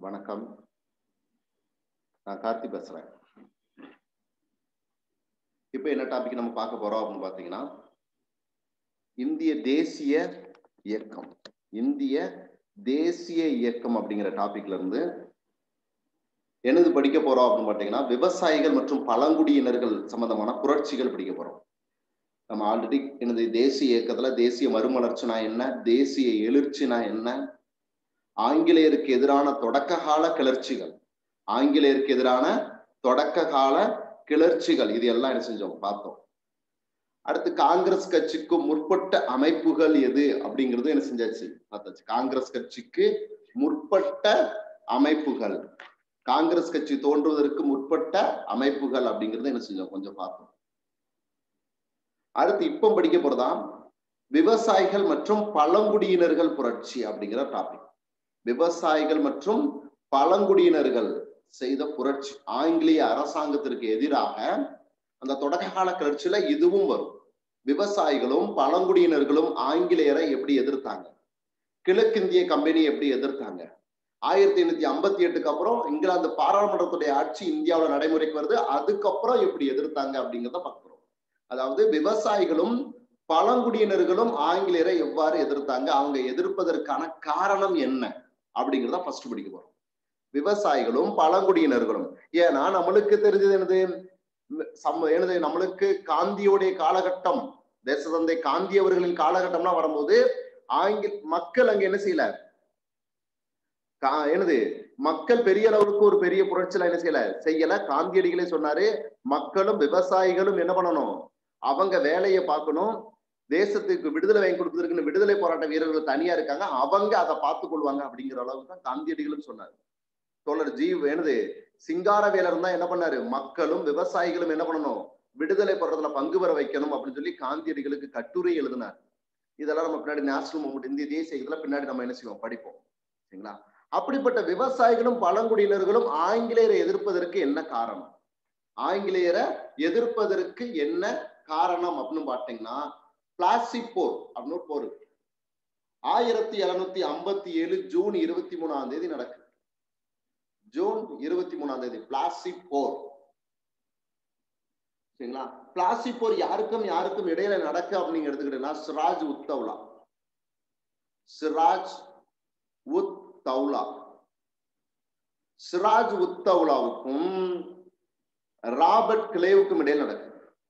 வணக்கம் நான் கார்த்தி பேசுறேன் இப்போ என்ன டாபிக் நம்ம பார்க்க போறோம் அப்படின்னு பார்த்தீங்கன்னா இந்திய தேசிய இயக்கம் இந்திய தேசிய இயக்கம் அப்படிங்கிற டாபிக்ல இருந்து என்னது படிக்க போறோம் அப்படின்னு பார்த்தீங்கன்னா விவசாயிகள் மற்றும் பழங்குடியினர்கள் சம்பந்தமான புரட்சிகள் படிக்க போறோம் நம்ம ஆல்ரெடி எனது தேசிய இயக்கத்துல தேசிய மறுமலர்ச்சினா என்ன தேசிய எழுச்சினா என்ன ஆங்கிலேயருக்கு எதிரான தொடக்க கால கிளர்ச்சிகள் ஆங்கிலேயருக்கு எதிரான தொடக்க கால கிளர்ச்சிகள் இது எல்லாம் என்ன செஞ்சோம் பார்த்தோம் அடுத்து காங்கிரஸ் கட்சிக்கு முற்பட்ட அமைப்புகள் எது அப்படிங்கிறது என்ன செஞ்சாச்சு பார்த்தாச்சு காங்கிரஸ் கட்சிக்கு முற்பட்ட அமைப்புகள் காங்கிரஸ் கட்சி தோன்றுவதற்கு முற்பட்ட அமைப்புகள் அப்படிங்கிறது என்ன செஞ்சோம் கொஞ்சம் பார்த்தோம் அடுத்து இப்போ படிக்க போறதாம் விவசாயிகள் மற்றும் பழங்குடியினர்கள் புரட்சி அப்படிங்கிற டாபிக் விவசாயிகள் மற்றும் பழங்குடியினர்கள் செய்த புரட்சி ஆங்கிலேய அரசாங்கத்திற்கு எதிராக அந்த தொடக்க கால கிளர்ச்சியில இதுவும் வரும் விவசாயிகளும் பழங்குடியினர்களும் ஆங்கிலேயரை எப்படி எதிர்த்தாங்க கிழக்கிந்திய கம்பெனி எப்படி எதிர்த்தாங்க ஆயிரத்தி எண்ணூத்தி ஐம்பத்தி எட்டுக்கு அப்புறம் இங்கிலாந்து பாராளுமன்றத்துடைய ஆட்சி இந்தியாவில் நடைமுறைக்கு வருது அதுக்கப்புறம் எப்படி எதிர்த்தாங்க அப்படிங்கிறத பார்க்கிறோம் அதாவது விவசாயிகளும் பழங்குடியினர்களும் ஆங்கிலேயரை எவ்வாறு எதிர்த்தாங்க அவங்க எதிர்ப்பதற்கான காரணம் என்ன அப்படிங்கிறத ஃபர்ஸ்ட் படிக்க போறோம் விவசாயிகளும் பழங்குடியினர்களும் ஏன்னா நம்மளுக்கு தெரிஞ்சது என்னது சம எனது நம்மளுக்கு காந்தியோடைய காலகட்டம் தேசதந்தை காந்தி அவர்களின் காலகட்டம்லாம் வரும்போது ஆங்கில மக்கள் அங்க என்ன செய்யல என்னது மக்கள் பெரிய அளவுக்கு ஒரு பெரிய புரட்சியில என்ன செய்யல செய்யல காந்தியடிகளே சொன்னாரு மக்களும் விவசாயிகளும் என்ன பண்ணணும் அவங்க வேலையை பார்க்கணும் தேசத்துக்கு விடுதலை வாங்கி கொடுப்பதற்கு விடுதலை போராட்ட வீரர்கள் தனியா இருக்காங்க அவங்க அதை பார்த்து கொள்வாங்க அப்படிங்கிற அளவுக்கு தான் காந்தியடிகளும் சொன்னாரு தோழர் ஜி என்னது சிங்காரவேலர் தான் என்ன பண்ணாரு மக்களும் விவசாயிகளும் என்ன பண்ணணும் விடுதலை போராட்டத்துல பங்கு பெற வைக்கணும் அப்படின்னு சொல்லி காந்தியடிகளுக்கு கட்டுரை எழுதினார் இதெல்லாம் நம்ம பின்னாடி நேஷனல் மூவ்மெண்ட் இந்திய தேசிய இதுல பின்னாடி நம்ம என்ன செய்வோம் படிப்போம் சரிங்களா அப்படிப்பட்ட விவசாயிகளும் பழங்குடியினர்களும் ஆங்கிலேயரை எதிர்ப்பதற்கு என்ன காரணம் ஆங்கிலேயரை எதிர்ப்பதற்கு என்ன காரணம் அப்படின்னு பாத்தீங்கன்னா பிளாஸ்டிக் போர் அப்படின்னு போர் ஆயிரத்தி எழுநூத்தி ஐம்பத்தி ஏழு ஜூன் இருபத்தி மூணாம் தேதி நடக்குது ஜூன் இருபத்தி மூணாம் தேதி பிளாஸ்டிக் போர் சரிங்களா பிளாஸ்டிக் போர் யாருக்கும் யாருக்கும் இடையில நடக்கு அப்படின்னு எடுத்துக்கிட்டீங்கன்னா சிராஜ் உத்தவ்லா சிராஜ் உத் தௌலா சிராஜ் உத்தவுலாவுக்கும் ராபர்ட் கிளேவுக்கும் இடையில் நடக்குது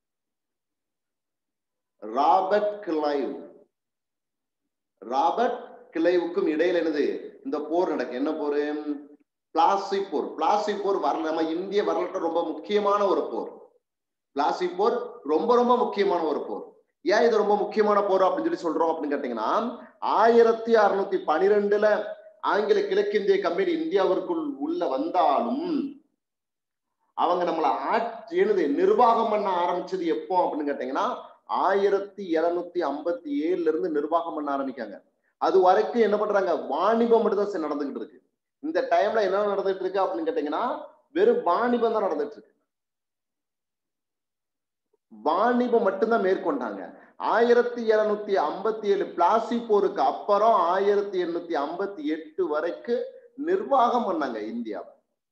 ராபர்ட் கிளைவ் ராபர்ட் கிளைவுக்கும் இடையில என்னது இந்த போர் நடக்கு என்ன போர் பிளாஸ்டிக் போர் பிளாஸ்டிக் போர் வரல நம்ம இந்திய வரலாற்று ரொம்ப முக்கியமான ஒரு போர் பிளாஸ்டிக் போர் ரொம்ப ரொம்ப முக்கியமான ஒரு போர் ஏன் இது ரொம்ப முக்கியமான போர் அப்படின்னு சொல்லி சொல்றோம் அப்படின்னு கேட்டீங்கன்னா ஆயிரத்தி அறுநூத்தி பனிரெண்டுல ஆங்கில கிழக்கிந்திய கம்பெனி இந்தியாவிற்குள் உள்ள வந்தாலும் அவங்க நம்மளை ஆட்சி என்னது நிர்வாகம் பண்ண ஆரம்பிச்சது எப்போ அப்படின்னு கேட்டீங்கன்னா ஆயிரத்தி எழுநூத்தி ஐம்பத்தி ஏழுல இருந்து நிர்வாகம் பண்ண ஆரம்பிக்காங்க அது வரைக்கும் என்ன பண்றாங்க வாணிபம் மட்டும் தான் நடந்துகிட்டு இருக்கு இந்த டைம்ல என்ன நடந்துட்டு இருக்கு அப்படின்னு கேட்டீங்கன்னா வெறும் வாணிபம் தான் நடந்துட்டு இருக்கு வாணிபம் மட்டும்தான் மேற்கொண்டாங்க ஆயிரத்தி எழுநூத்தி ஐம்பத்தி ஏழு பிளாசி போருக்கு அப்புறம் ஆயிரத்தி எண்ணூத்தி ஐம்பத்தி எட்டு வரைக்கும் நிர்வாகம் பண்ணாங்க இந்தியாவை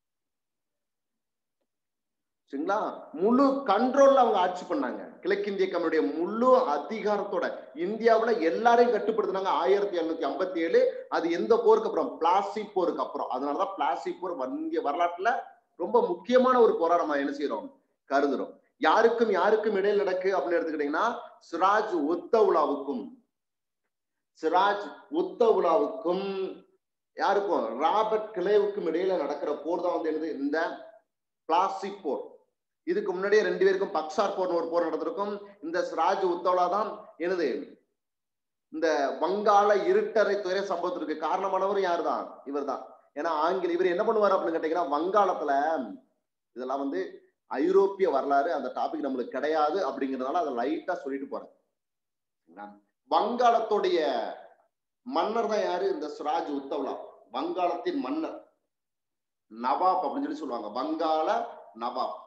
சரிங்களா முழு கண்ட்ரோல்ல அவங்க ஆட்சி பண்ணாங்க கிழக்கிந்திய கம்பெனியுடைய முழு அதிகாரத்தோட இந்தியாவுல எல்லாரையும் கட்டுப்படுத்தினாங்க ஆயிரத்தி எழுநூத்தி ஐம்பத்தி ஏழு அது எந்த போருக்கு அப்புறம் பிளாஸ்டிக் போருக்கு அப்புறம் அதனாலதான் பிளாஸ்டிக் போர் இந்திய வரலாற்றுல ரொம்ப முக்கியமான ஒரு போரா நம்ம என்ன செய்யறோம் கருதுறோம் யாருக்கும் யாருக்கும் இடையில் நடக்கு அப்படின்னு எடுத்துக்கிட்டீங்கன்னா சிராஜ் உத்தவுலாவுக்கும் சிராஜ் உத்தவுலாவுக்கும் யாருக்கும் ராபர்ட் கிளேவுக்கும் இடையில நடக்கிற போர் தான் வந்து என்னது இந்த பிளாஸ்டிக் போர் இதுக்கு முன்னாடியே ரெண்டு பேருக்கும் பக்சார் போர்னு ஒரு போர் நடந்திருக்கும் இந்த சிராஜ் உத்தவுலா தான் என்னது இந்த வங்காள இருட்டரை துறை சம்பவத்திற்கு காரணமானவர் யார் தான் இவர் தான் ஏன்னா ஆங்கில இவர் என்ன பண்ணுவார் அப்படின்னு கேட்டீங்கன்னா வங்காளத்துல இதெல்லாம் வந்து ஐரோப்பிய வரலாறு அந்த டாபிக் நம்மளுக்கு கிடையாது அப்படிங்கிறதுனால அதை லைட்டா சொல்லிட்டு போறேன் வங்காளத்துடைய மன்னர் தான் யாரு இந்த சுராஜ் உத்தவ்லா வங்காளத்தின் மன்னர் நவாப் அப்படின்னு சொல்லி சொல்லுவாங்க வங்காள நவாப்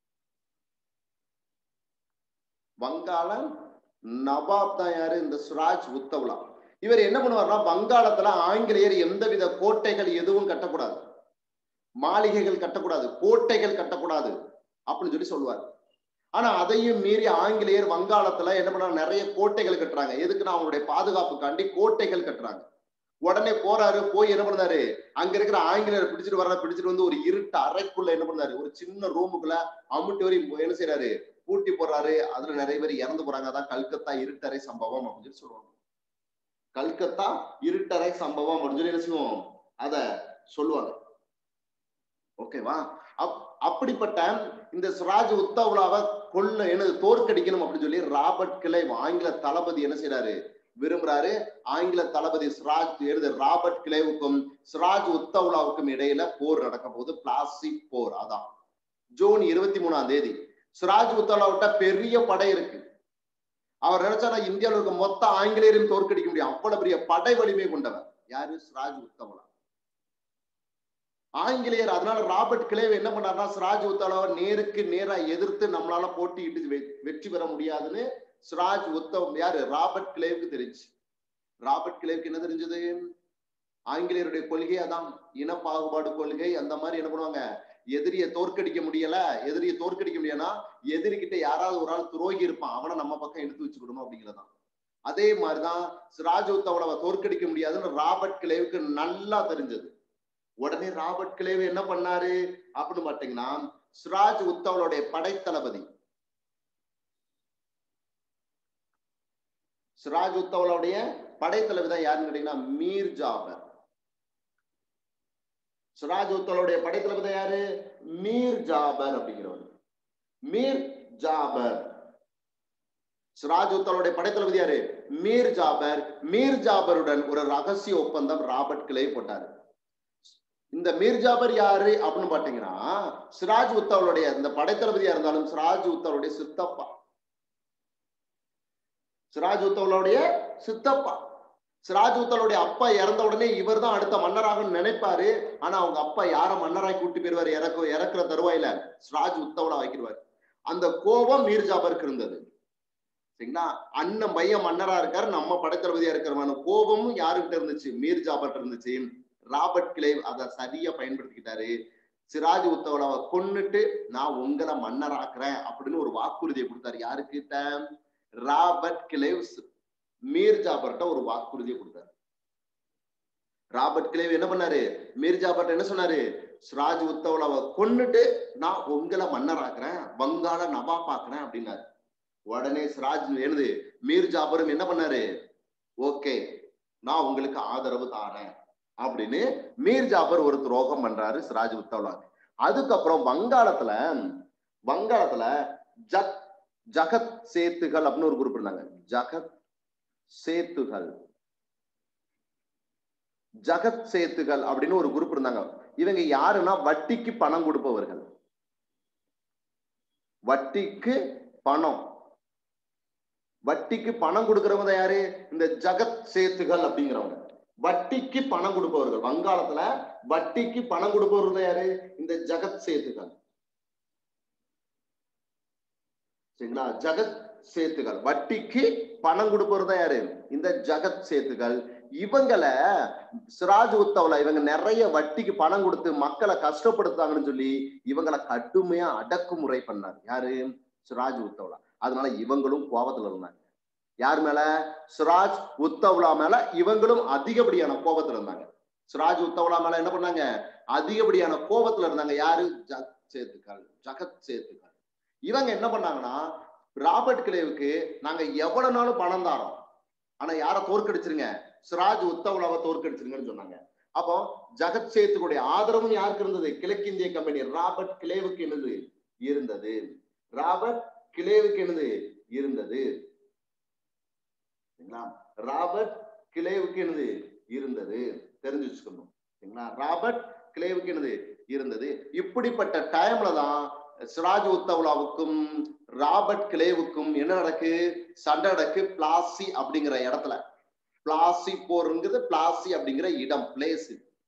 வங்காள நவாப் தான் யாரு இந்த சுராஜ் உத்தவ்லா இவர் என்ன பண்ணுவார்னா வங்காளத்துல ஆங்கிலேயர் எந்தவித கோட்டைகள் எதுவும் கட்டக்கூடாது மாளிகைகள் கட்டக்கூடாது கோட்டைகள் கட்டக்கூடாது அப்படின்னு சொல்லி சொல்லுவார் ஆனா அதையும் மீறி ஆங்கிலேயர் வங்காளத்துல என்ன பண்ணாங்க நிறைய கோட்டைகள் கட்டுறாங்க எதுக்குன்னா அவங்களுடைய பாதுகாப்புக்காண்டி கோட்டைகள் கட்டுறாங்க உடனே போறாரு போய் என்ன பண்ணாரு அங்க இருக்கிற ஆங்கிலேயர் பிடிச்சிட்டு வர பிடிச்சிட்டு வந்து ஒரு இருட்டு அறைக்குள்ள என்ன பண்ணாரு ஒரு சின்ன ரூமுக்குள்ள அமுட்டு வரை என்ன செய்யறாரு பூட்டி போடுறாரு அதுல நிறைய பேர் இறந்து போறாங்க அதான் கல்கத்தா இருட்டறை சம்பவம் அப்படின்னு சொல்லி சொல்லுவாங்க கல்கத்தா இருட்டறை சம்பவம் அப்படின்னு சொல்லி என்ன செய்வோம் அத சொல்லுவாங்க ஓகேவா அப் அப்படிப்பட்ட இந்த சிராஜ் உத்தவ்லாவை கொல்ல எனது தோற்கடிக்கணும் அப்படின்னு சொல்லி ராபர்ட் கிளை ஆங்கில தளபதி என்ன செய்யறாரு விரும்புறாரு ஆங்கில தளபதி சிராஜ் எழுது ராபர்ட் கிளைவுக்கும் சிராஜ் உத்தவ்லாவுக்கும் இடையில போர் நடக்க போது பிளாஸ்டிக் போர் அதான் ஜூன் இருபத்தி மூணாம் தேதி சிராஜ் உத்தவ்லாவிட்ட பெரிய படை இருக்கு அவர் நினைச்சா இந்தியாவில் இருக்க மொத்த ஆங்கிலேயரையும் தோற்கடிக்க முடியும் அவ்வளவு பெரிய படை வலிமை கொண்டவர் யாரு சிராஜ் உத்தவ்லா ஆங்கிலேயர் அதனால ராபர்ட் கிளேவ் என்ன பண்ணாருன்னா சிராஜ் உத்தவலாவை நேருக்கு நேரா எதிர்த்து நம்மளால போட்டியிட்டு வெற்றி பெற முடியாதுன்னு சிராஜ் உத்தவ் யாரு ராபர்ட் கிளேவுக்கு தெரிஞ்சு ராபர்ட் கிளேவுக்கு என்ன தெரிஞ்சது ஆங்கிலேயருடைய கொள்கை அதான் இன பாகுபாடு கொள்கை அந்த மாதிரி என்ன பண்ணுவாங்க எதிரியை தோற்கடிக்க முடியல எதிரியை தோற்கடிக்க முடியலன்னா எதிரிகிட்ட யாராவது ஒரு ஆள் துரோகி இருப்பான் அவனை நம்ம பக்கம் எடுத்து வச்சுக்கணும் அப்படிங்கிறதான் அதே மாதிரிதான் சிராஜ் உத்தவலாவை தோற்கடிக்க முடியாதுன்னு ராபர்ட் கிளேவுக்கு நல்லா தெரிஞ்சது உடனே ராபர்ட் கிளேவ் என்ன பண்ணாரு அப்படின்னு பாத்தீங்கன்னா சிராஜ் உத்தவளுடைய படைத்தளபதி சிராஜ் உத்தவளுடைய படைத்தளபதி தான் யாருன்னு கேட்டீங்கன்னா மீர் ஜாபர் சிராஜ் உத்தவளுடைய படைத்தளபதி யாரு மீர் ஜாபர் அப்படிங்கிறவர் மீர் ஜாபர் சிராஜ் உத்தவளுடைய படைத்தளபதி யாரு மீர் ஜாபர் மீர் ஜாபருடன் ஒரு ரகசிய ஒப்பந்தம் ராபர்ட் கிளே போட்டாரு இந்த மீர் ஜாபர் யாரு அப்படின்னு பாத்தீங்கன்னா சிராஜ் உத்தவளுடைய இந்த படைத்தளபதியா இருந்தாலும் சிராஜ் உத்தவளுடைய சித்தப்பா சிராஜ் உத்தவளுடைய சித்தப்பா சிராஜ் உத்தவளுடைய அப்பா இறந்த உடனே இவர் தான் அடுத்த மன்னராக நினைப்பாரு ஆனா அவங்க அப்பா யார மன்னராய் கூட்டி போயிருவாரு இறக்க இறக்குற தருவாயில சிராஜ் உத்தவலா வைக்கிறார் அந்த கோபம் மீர் ஜாபருக்கு இருந்தது சரிங்களா அண்ணன் பையன் மன்னரா இருக்காரு நம்ம படைத்தளபதியா இருக்கிறமான கோபமும் யாருக்கிட்ட இருந்துச்சு மீர் ஜாபர்ட் இருந்துச்சு ராபர்ட் கிளேவ் அதை சரியா பயன்படுத்திக்கிட்டாரு சிராஜ் உத்தவலாவை கொன்னுட்டு நான் உங்களை மன்னராக்குறேன் அப்படின்னு ஒரு வாக்குறுதியை கொடுத்தாரு யாருக்கிட்ட ராபர்ட் கிளேவ் மீர் ஜாபர்ட்ட ஒரு வாக்குறுதியை கொடுத்தாரு ராபர்ட் கிளேவ் என்ன பண்ணாரு மீர் ஜாபர்ட் என்ன சொன்னாரு சிராஜ் உத்தவலாவை கொன்னுட்டு நான் உங்களை மன்னராக்குறேன் வங்காள நவாபாக்குறேன் அப்படின்னாரு உடனே சிராஜ் என்னது மீர் ஜாபரும் என்ன பண்ணாரு ஓகே நான் உங்களுக்கு ஆதரவு தாரேன் அப்படின்னு மீர் ஜாபர் ஒரு துரோகம் பண்றாரு சிராஜ் உத்தவ்லாக்கு அதுக்கப்புறம் வங்காளத்துல வங்காளத்துல ஜக் ஜகத் சேத்துகள் அப்படின்னு ஒரு குரூப் இருந்தாங்க ஜகத் சேத்துகள் ஜகத் சேத்துகள் அப்படின்னு ஒரு குரூப் இருந்தாங்க இவங்க யாருன்னா வட்டிக்கு பணம் கொடுப்பவர்கள் வட்டிக்கு பணம் வட்டிக்கு பணம் கொடுக்கறவங்க யாரு இந்த ஜகத் சேத்துகள் அப்படிங்கிறவங்க வட்டிக்கு பணம் கொடுப்பவர்கள் வங்காளத்துல வட்டிக்கு பணம் கொடுப்பவர்கள் யாரு இந்த ஜகத் சேத்துகள் சரிங்களா ஜகத் சேத்துகள் வட்டிக்கு பணம் கொடுப்பவர் தான் யாரு இந்த ஜகத் சேத்துகள் இவங்களை சிராஜ் உத்தவ்ல இவங்க நிறைய வட்டிக்கு பணம் கொடுத்து மக்களை கஷ்டப்படுத்தாங்கன்னு சொல்லி இவங்களை கடுமையா அடக்குமுறை பண்ணார் யாரு சிராஜ் உத்தவ்லா அதனால இவங்களும் கோபத்துல இருந்தாங்க யார் மேல சிராஜ் உத்தவ்லா மேல இவங்களும் அதிகப்படியான கோபத்துல இருந்தாங்க சிராஜ் உத்தவ்லா மேல என்ன பண்ணாங்க அதிகப்படியான கோபத்துல இருந்தாங்க யாரு ஜக் சேத்துக்கள் ஜகத் சேத்துக்கள் இவங்க என்ன பண்ணாங்கன்னா ராபர்ட் கிளேவுக்கு நாங்க எவ்வளவு நாளும் பணம் தாரோம் ஆனா யார தோற்கடிச்சிருங்க சிராஜ் உத்தவ்லாவை தோற்கடிச்சிருங்கன்னு சொன்னாங்க அப்போ ஜகத் சேத்துக்குடைய ஆதரவும் யாருக்கு இருந்தது கிழக்கிந்திய கம்பெனி ராபர்ட் கிளேவுக்கு என்னது இருந்தது ராபர்ட் கிளேவுக்கு என்னது இருந்தது சரிங்களா ராபர்ட் கிளேவுக்கு என்னது இருந்தது தெரிஞ்சு வச்சுக்கணும் சரிங்களா ராபர்ட் கிளேவுக்கு என்னது இருந்தது இப்படிப்பட்ட டைம்ல தான் சிராஜ் உத்தவ்லாவுக்கும் ராபர்ட் கிளேவுக்கும் என்ன நடக்கு சண்டை நடக்கு பிளாசி அப்படிங்கிற இடத்துல பிளாசி போருங்கிறது பிளாசி அப்படிங்கிற இடம் பிளேஸ்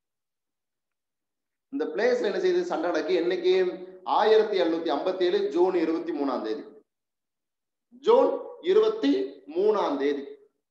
இந்த பிளேஸ்ல என்ன செய்யுது சண்டை நடக்கு என்னைக்கு ஆயிரத்தி எழுநூத்தி ஐம்பத்தி ஏழு ஜூன் இருபத்தி மூணாம் தேதி ஜூன் இருபத்தி மூணாம் தேதி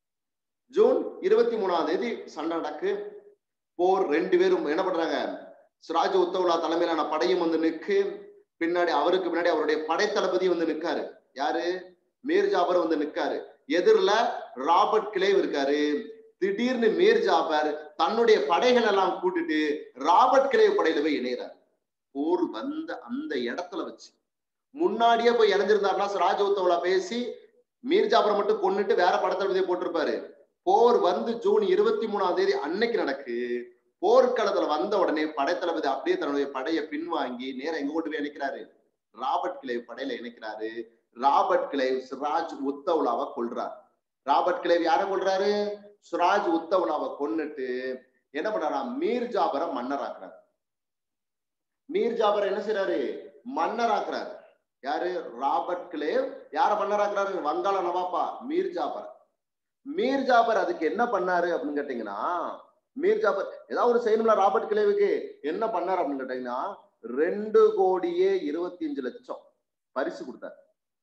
ஜூன் இருபத்தி மூணாம் தேதி சண்டை நடக்கு போர் ரெண்டு பேரும் என்ன பண்றாங்க சிராஜ் உத்தவுலா தலைமையிலான படையும் வந்து நிற்கு பின்னாடி அவருக்கு பின்னாடி அவருடைய படைத்தளபதி வந்து நிற்காரு யாரு மீர் ஜாபர் வந்து நிற்காரு எதிரில ராபர்ட் கிளேவ் இருக்காரு திடீர்னு மீர் ஜாபர் தன்னுடைய படைகள் எல்லாம் கூட்டிட்டு ராபர்ட் கிளேவ் படையில போய் இணைகிறார் போர் வந்த அந்த இடத்துல வச்சு முன்னாடியே போய் இணைஞ்சிருந்தாருன்னா சிராஜ் உத்தவுலா பேசி மீர் ஜாபரை மட்டும் கொண்டுட்டு வேற படத்தளபதியை போட்டிருப்பாரு போர் வந்து ஜூன் இருபத்தி மூணாம் தேதி அன்னைக்கு நடக்கு போர்க்களத்துல வந்த உடனே படைத்தளபதி அப்படியே தன்னுடைய படையை பின்வாங்கி நேரம் எங்க கொண்டு போய் இணைக்கிறாரு ராபர்ட் கிளேவ் படையில இணைக்கிறாரு ராபர்ட் கிளேவ் சிராஜ் உத்தவுலாவை கொள்றார் ராபர்ட் கிளேவ் யார கொள்றாரு சுராஜ் உத்தவுலாவை கொன்னுட்டு என்ன பண்றாரா மீர் ஜாபரை மன்னராக்குறாரு மீர் ஜாபர் என்ன செய்யறாரு மன்னராக்குறாரு யாரு ராபர்ட் கிளேவ் யார மன்னராக்குறாரு வங்காள நவாப்பா மீர் ஜாபர் மீர் ஜாபர் அதுக்கு என்ன பண்ணாரு அப்படின்னு கேட்டீங்கன்னா மீர் ஜாபர் ஏதாவது ஒரு செய்யணும்ல ராபர்ட் கிளேவுக்கு என்ன பண்ணாரு அப்படின்னு கேட்டீங்கன்னா ரெண்டு கோடியே இருபத்தி அஞ்சு லட்சம் பரிசு கொடுத்தாரு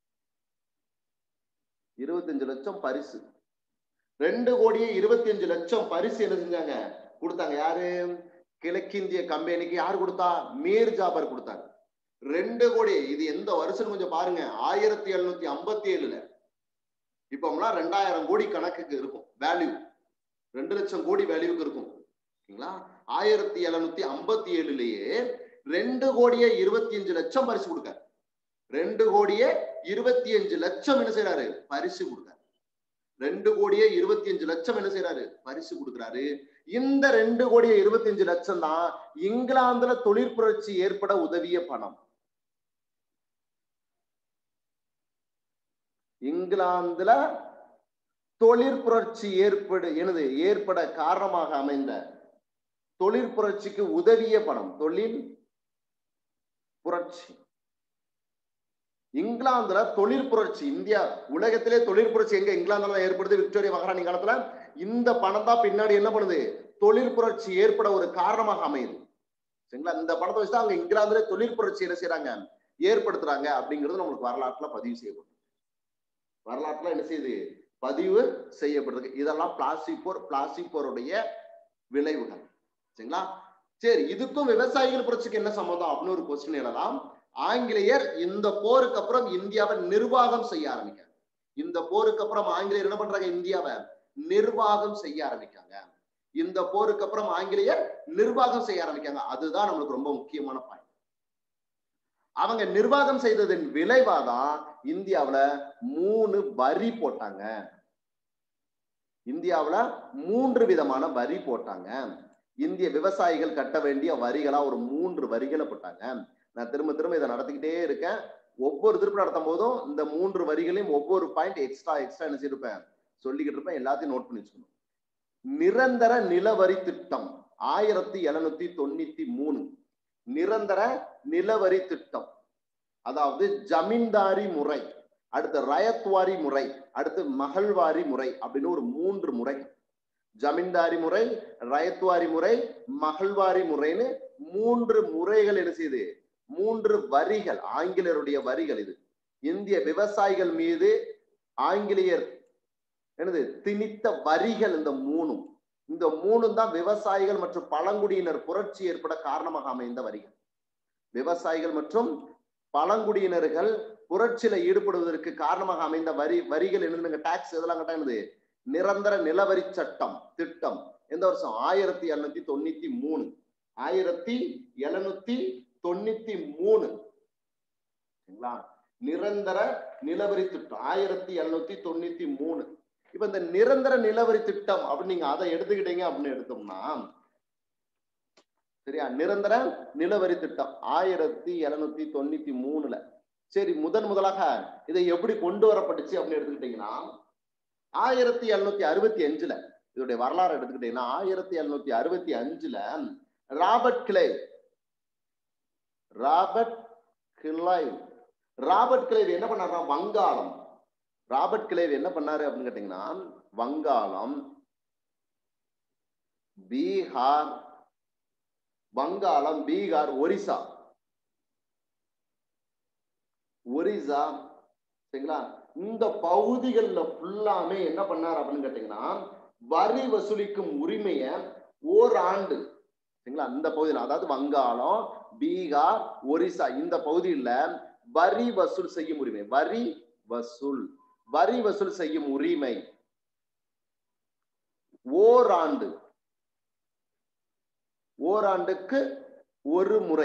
இருபத்தஞ்சு லட்சம் பரிசு ரெண்டு கோடியே இருபத்தி அஞ்சு லட்சம் பரிசு என்ன செஞ்சாங்க கொடுத்தாங்க யாரு கிழக்கிந்திய கம்பெனிக்கு யார் கொடுத்தா மீர் ஜாபர் கொடுத்தாங்க ரெண்டு கோடி இது எந்த வருஷம் கொஞ்சம் பாருங்க ஆயிரத்தி எழுநூத்தி ஐம்பத்தி ஏழுல இப்போம்லாம் ரெண்டாயிரம் கோடி கணக்குக்கு இருக்கும் வேல்யூ ரெண்டு லட்சம் கோடி வேல்யூக்கு இருக்கும் ஓகேங்களா ஆயிரத்தி எழுநூத்தி ஐம்பத்தி ஏழுலயே ரெண்டு கோடியே இருபத்தி அஞ்சு லட்சம் பரிசு கொடுக்க ரெண்டு கோடியே இருபத்தி அஞ்சு லட்சம் என்ன செய்யறாரு பரிசு கொடுக்க ரெண்டு கோடியே இருபத்தி அஞ்சு லட்சம் என்ன செய்யறாரு பரிசு கொடுக்குறாரு இந்த ரெண்டு கோடியே இருபத்தி அஞ்சு லட்சம் தான் இங்கிலாந்துல தொழிற்புரட்சி ஏற்பட உதவிய பணம் இங்கிலாந்துல தொழிற்புரட்சி ஏற்படு எனது ஏற்பட காரணமாக அமைந்த தொழிற்புரட்சிக்கு உதவிய பணம் தொழில் புரட்சி இங்கிலாந்துல தொழில் புரட்சி இந்தியா உலகத்திலே தொழில் புரட்சி எங்க இங்கிலாந்துல தான் ஏற்படுது விக்டோரியா மகாராணி காலத்துல இந்த பணம் தான் பின்னாடி என்ன பண்ணுது தொழில் புரட்சி ஏற்பட ஒரு காரணமாக அமையுது சரிங்களா இந்த பணத்தை வச்சு தான் அவங்க இங்கிலாந்துல தொழில் புரட்சி என்ன செய்யறாங்க ஏற்படுத்துறாங்க அப்படிங்கிறது நம்மளுக்கு வரலாற்றுல பதிவு செய்யப்படும் வரலாற்றுல என்ன செய்யுது பதிவு செய்யப்பட்டிருக்கு இதெல்லாம் பிளாஸ்டிக் போர் பிளாஸ்டிக் போருடைய விளைவுகள் சரிங்களா சரி இதுக்கும் விவசாயிகள் புரட்சிக்கு என்ன சம்மந்தம் அப்படின்னு ஒரு கொஸ்டின் எழலாம் ஆங்கிலேயர் இந்த போருக்கு அப்புறம் இந்தியாவை நிர்வாகம் செய்ய ஆரம்பிக்காங்க இந்த போருக்கு அப்புறம் ஆங்கிலேயர் என்ன பண்றாங்க இந்தியாவை நிர்வாகம் செய்ய ஆரம்பிக்காங்க இந்த போருக்கு அப்புறம் ஆங்கிலேயர் நிர்வாகம் செய்ய ஆரம்பிக்காங்க அதுதான் நம்மளுக்கு ரொம்ப முக்கியமான பாயிண்ட் அவங்க நிர்வாகம் செய்ததன் விளைவாதான் இந்தியாவுல மூணு வரி போட்டாங்க இந்தியாவுல மூன்று விதமான வரி போட்டாங்க இந்திய விவசாயிகள் கட்ட வேண்டிய வரிகளா ஒரு மூன்று வரிகளை போட்டாங்க நான் திரும்ப திரும்ப இதை நடத்திக்கிட்டே இருக்கேன் ஒவ்வொரு திருப்பி நடத்தும் போதும் இந்த மூன்று வரிகளையும் ஒவ்வொரு பாயிண்ட் எக்ஸ்ட்ரா எக்ஸ்ட்ரா என்ன செய்யிருப்பேன் சொல்லிக்கிட்டு இருப்பேன் எல்லாத்தையும் நோட் பண்ணி வச்சுக்கணும் நிரந்தர நிலவரி திட்டம் ஆயிரத்தி எழுநூத்தி தொண்ணூத்தி மூணு நிரந்தர நிலவரி திட்டம் அதாவது ஜமீன்தாரி முறை அடுத்து ரயத்வாரி முறை அடுத்து மகள்வாரி முறை அப்படின்னு ஒரு மூன்று முறை ஜமீன்தாரி முறை ரயத்வாரி முறை மகள்வாரி முறைன்னு மூன்று முறைகள் என்ன செய்யுது மூன்று வரிகள் ஆங்கிலேயருடைய வரிகள் இது இந்திய விவசாயிகள் மீது ஆங்கிலேயர் என்னது திணித்த வரிகள் இந்த மூணும் இந்த மூணும் தான் விவசாயிகள் மற்றும் பழங்குடியினர் புரட்சி ஏற்பட காரணமாக அமைந்த வரிகள் விவசாயிகள் மற்றும் பழங்குடியினர்கள் புரட்சியில ஈடுபடுவதற்கு காரணமாக அமைந்த வரி வரிகள் என்னதுங்க டாக்ஸ் இதெல்லாம் கட்டானது நிரந்தர நிலவரி சட்டம் திட்டம் எந்த வருஷம் ஆயிரத்தி எழுநூத்தி தொண்ணூத்தி மூணு ஆயிரத்தி எழுநூத்தி தொண்ணூத்தி மூணு சரிங்களா நிரந்தர நிலவரி திட்டம் ஆயிரத்தி எழுநூத்தி தொண்ணூத்தி மூணு இப்ப இந்த நிரந்தர நிலவரி திட்டம் அப்படின்னு நீங்க அதை எடுத்துக்கிட்டீங்க அப்படின்னு எடுத்தோம்னா சரியா நிரந்தர நிலவரி திட்டம் ஆயிரத்தி எழுநூத்தி தொண்ணூத்தி மூணுல சரி முதன் முதலாக இதை எப்படி கொண்டு வரப்பட்டுச்சு அப்படின்னு எடுத்துக்கிட்டீங்கன்னா ஆயிரத்தி எழுநூத்தி அறுபத்தி அஞ்சுல இதோடைய வரலாறு எடுத்துக்கிட்டீங்கன்னா ஆயிரத்தி எழுநூத்தி அறுபத்தி அஞ்சுல Robert Clive Robert Clive Robert Clive என்ன பண்ணாருன்னா வங்காளம் ராபர்ட் கிளைவ் என்ன பண்ணாரு அப்படின்னு கேட்டீங்கன்னா வங்காளம் பீகார் வங்காளம் பீகார் ஒரிசா ஒரிசா சரிங்களா இந்த பகுதிகளில் ஃபுல்லாமே என்ன பண்ணார் அப்படின்னு கேட்டீங்கன்னா வரி வசூலிக்கும் உரிமைய ஓராண்டு சரிங்களா இந்த பகுதியில் அதாவது வங்காளம் பீகார் ஒரிசா இந்த பகுதியில் வரி வசூல் செய்யும் உரிமை வரி வசூல் வரி வசூல் செய்யும் உரிமை ஓராண்டு ஓராண்டுக்கு ஒரு முறை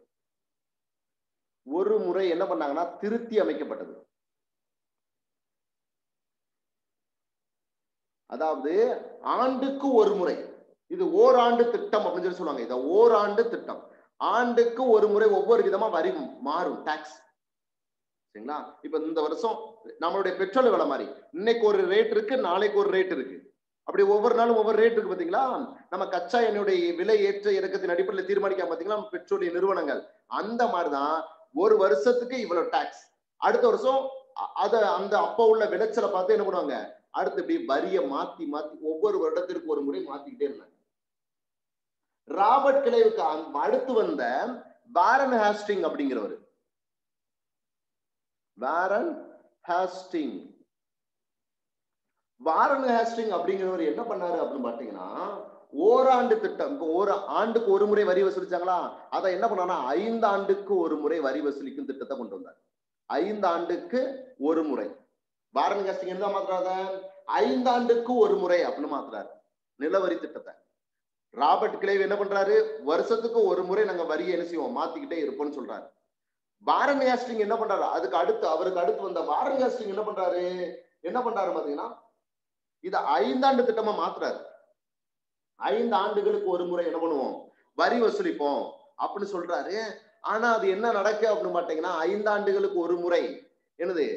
ஒரு முறை என்ன பண்ணாங்கன்னா திருத்தி அமைக்கப்பட்டது அதாவது ஆண்டுக்கு ஒரு முறை இது ஓராண்டு திட்டம் அப்படின்னு சொல்லி சொல்லுவாங்க இத ஓராண்டு திட்டம் ஆண்டுக்கு ஒரு முறை ஒவ்வொரு விதமா வரி மாறும் டாக்ஸ் சரிங்களா இப்ப இந்த வருஷம் நம்மளுடைய பெட்ரோல் விலை மாதிரி இன்னைக்கு ஒரு ரேட் இருக்கு நாளைக்கு ஒரு ரேட் இருக்கு அப்படி ஒவ்வொரு நாளும் ஒவ்வொரு ரேட் இருக்கு பாத்தீங்களா நம்ம கச்சா எண்ணெயுடைய விலை ஏற்ற இறக்கத்தின் அடிப்படையில் தீர்மானிக்காம பாத்தீங்களா பெட்ரோலிய நிறுவனங்கள் அந்த மாதிரிதான் ஒரு வருஷத்துக்கு இவ்வளவு டாக்ஸ் அடுத்த வருஷம் அ- அத அந்த அப்ப உள்ள விளைச்சலை பார்த்து என்ன பண்ணுவாங்க அடுத்து இப்படி வரிய மாத்தி மாத்தி ஒவ்வொரு வருடத்திற்கு ஒரு முறை மாத்திக்கிட்டே இருந்தாங்க ராபர்ட் கிளைவுக்கு அந்த- அடுத்து வந்த வாரன் ஹாஸ்டிங் அப்படிங்கிறவர் வாரன் ஹாஸ்டிங் வாரன் ஹாஸ்டிங் அப்படிங்கிறவர் என்ன பண்ணாரு அப்படின்னு பாத்தீங்கன்னா ஓராண்டு திட்டம் இப்போ ஒரு ஆண்டுக்கு ஒரு முறை வரி வசூலிச்சாங்களா அதை என்ன பண்ணாங்கன்னா ஐந்து ஆண்டுக்கு ஒரு முறை வரி வசூலிக்கும் திட்டத்தை கொண்டு வந்தார் ஐந்து ஆண்டுக்கு ஒரு முறை வாரன் ஹாஸ்டிங் என்ன மாத்துறாத ஐந்து ஆண்டுக்கு ஒரு முறை அப்படின்னு மாத்துறாரு நிலவரி திட்டத்தை ராபர்ட் கிளைவ் என்ன பண்றாரு வருஷத்துக்கு ஒரு முறை நாங்க வரியை என்ன செய்வோம் மாத்திக்கிட்டே இருப்போம்னு சொல்றாரு வாரன் ஹாஸ்டிங் என்ன பண்றாரு அதுக்கு அடுத்து அவருக்கு அடுத்து வந்த வாரன் ஹாஸ்டிங் என்ன பண்றாரு என்ன பண்றாரு பாத்தீங்கன்னா இத ஐந்தாண்டு திட்டமா மாத்துறாரு ஐந்து ஆண்டுகளுக்கு ஒரு முறை என்ன பண்ணுவோம் வரி வசூலிப்போம் அப்படின்னு சொல்றாரு ஆனா அது என்ன நடக்கு அப்படின்னு பாத்தீங்கன்னா ஐந்து ஆண்டுகளுக்கு ஒரு முறை என்னது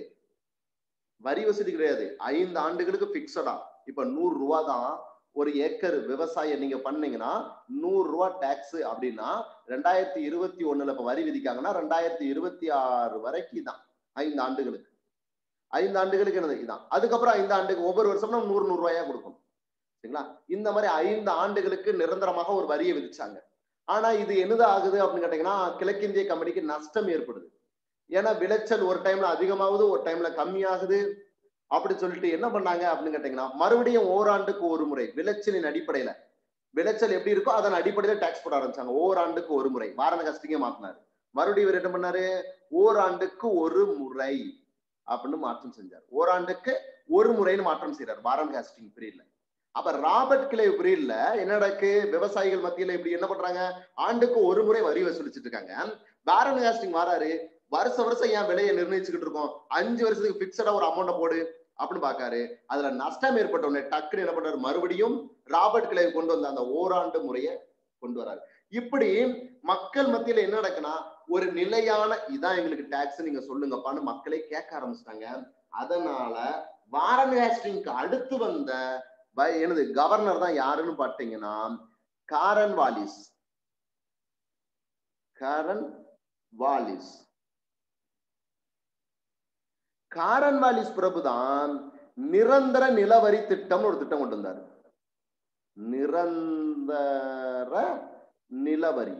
வரி வசூலி கிடையாது ஐந்து ஆண்டுகளுக்கு பிக்சடா இப்ப நூறு ரூபா தான் ஒரு ஏக்கர் விவசாயம் நீங்க பண்ணீங்கன்னா நூறு ரூபா டாக்ஸ் அப்படின்னா ரெண்டாயிரத்தி இருபத்தி ஒண்ணுல இப்ப வரி விதிக்காங்கன்னா ரெண்டாயிரத்தி இருபத்தி ஆறு வரைக்கும் தான் ஐந்து ஆண்டுகளுக்கு ஐந்து ஆண்டுகளுக்கு என்னது இதான் அதுக்கப்புறம் ஐந்து ஆண்டுக்கு ஒவ்வொரு வருஷமும் நூறு நூறு ரூபாயா கொடுக்கணும் சரிங்களா இந்த மாதிரி ஐந்து ஆண்டுகளுக்கு நிரந்தரமாக ஒரு வரியை விதிச்சாங்க ஆனா இது என்னது ஆகுது அப்படின்னு கேட்டீங்கன்னா கிழக்கிந்திய கம்பெனிக்கு நஷ்டம் ஏற்படுது ஏன்னா விளைச்சல் ஒரு டைம்ல அதிகமாகுது ஒரு டைம்ல கம்மியாகுது அப்படி சொல்லிட்டு என்ன பண்ணாங்க அப்படின்னு கேட்டீங்கன்னா மறுபடியும் ஓராண்டுக்கு ஒரு முறை விளைச்சலின் அடிப்படையில விளைச்சல் எப்படி இருக்கோ அதன் அடிப்படையில டாக்ஸ் போட ஆரம்பிச்சாங்க ஓராண்டுக்கு ஒரு முறை வாரண கஸ்டிங்க மாத்தினாரு மறுபடியும் இவர் என்ன பண்ணாரு ஓராண்டுக்கு ஒரு முறை அப்படின்னு மாற்றம் செஞ்சார் ஓராண்டுக்கு ஒரு முறைன்னு மாற்றம் செய்யறாரு வாரன் காஸ்டிங் பீரியட்ல அப்ப ராபர்ட் கிளை பீரியட்ல என்ன நடக்கு விவசாயிகள் மத்தியில இப்படி என்ன பண்றாங்க ஆண்டுக்கு ஒரு முறை வரி வசூலிச்சுட்டு இருக்காங்க வாரன் காஸ்டிங் வராரு வருஷ வருஷம் ஏன் விலையை நிர்ணயிச்சுக்கிட்டு இருக்கோம் அஞ்சு வருஷத்துக்கு பிக்சடா ஒரு அமௌண்ட்டை போடு அப்படின்னு பாக்காரு அதுல நஷ்டம் ஏற்பட்ட உடனே டக்குன்னு என்ன பண்றாரு மறுபடியும் ராபர்ட் கிளை கொண்டு வந்த அந்த ஓராண்டு முறையை கொண்டு வராரு இப்படி மக்கள் மத்தியில என்ன நடக்குன்னா ஒரு நிலையான இதான் எங்களுக்கு டாக்ஸ் நீங்க சொல்லுங்கப்பான்னு மக்களே கேட்க ஆரம்பிச்சிட்டாங்க அதனால வாரன் ஹேஸ்டிங்க்கு அடுத்து வந்த வ- என்னது கவர்னர் தான் யாருன்னு பாத்தீங்கன்னா காரன் வாலிஸ் காரன் வாலிஸ் காரன் வாலிஸ் பிரபு தான் நிரந்தர நிலவரி திட்டம்னு ஒரு திட்டம் கொண்டு வந்தாரு நிரந்தர நிலவரி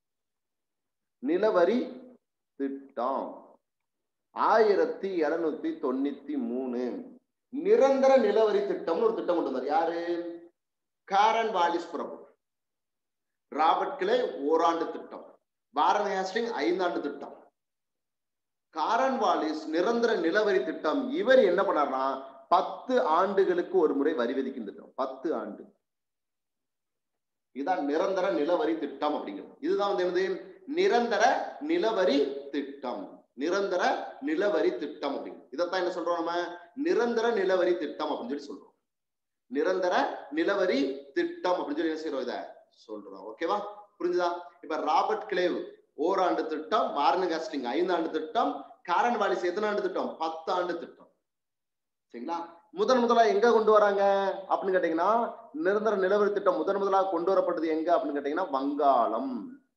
நிலவரி திட்டம் ஆயிரத்தி இருநூத்தி தொண்ணூத்தி மூணு நிரந்தர நிலவரி திட்டம்னு ஒரு திட்டம் கொண்டு வந்தார் யாரு காரன் வாலிஸ் பிரபு ராபர்ட் கிளே ஓராண்டு திட்டம் பாரத் ஹேஸ்டிங் ஐந்தாண்டு திட்டம் காரன் வாலிஸ் நிரந்தர நிலவரி திட்டம் இவர் என்ன பண்ணார்னா பத்து ஆண்டுகளுக்கு ஒரு முறை வரி விதிக்கும் திட்டம் பத்து ஆண்டு இதுதான் நிரந்தர நிலவரி திட்டம் அப்படிங்கிறது இதுதான் வந்து என்னது நிரந்தர நிலவரி திட்டம் நிரந்தர நிலவரி திட்டம் அப்படிங்கிறது இதைத்தான் என்ன சொல்றோம் நம்ம நிரந்தர நிலவரி திட்டம் அப்படின்னு சொல்லி சொல்றோம் நிரந்தர நிலவரி திட்டம் அப்படின்னு சொல்லி என்ன செய்யறோம் இத சொல்றோம் ஓகேவா புரிஞ்சுதா இப்ப ராபர்ட் கிளேவ் ஓராண்டு திட்டம் வாரன் காஸ்டிங் ஐந்தாண்டு திட்டம் காரன் வாலிஸ் எத்தனை ஆண்டு திட்டம் பத்து ஆண்டு திட்டம் சரிங்களா முதன் முதலா எங்க கொண்டு வராங்க அப்படின்னு கேட்டீங்கன்னா நிரந்தர நிலவரி திட்டம் முதன் முதலாக கொண்டு வரப்பட்டது எங்க அப்படின்னு கேட்டீங்கன்னா வங்காளம்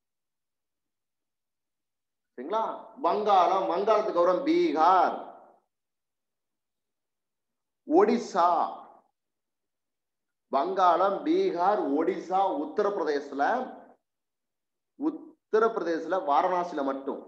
சரிங்களா வங்காளம் வங்காளத்துக்கு அப்புறம் பீகார் ஒடிசா வங்காளம் பீகார் ஒடிசா உத்தரப்பிரதேசல உத்தரப்பிரதேசல வாரணாசியில மட்டும்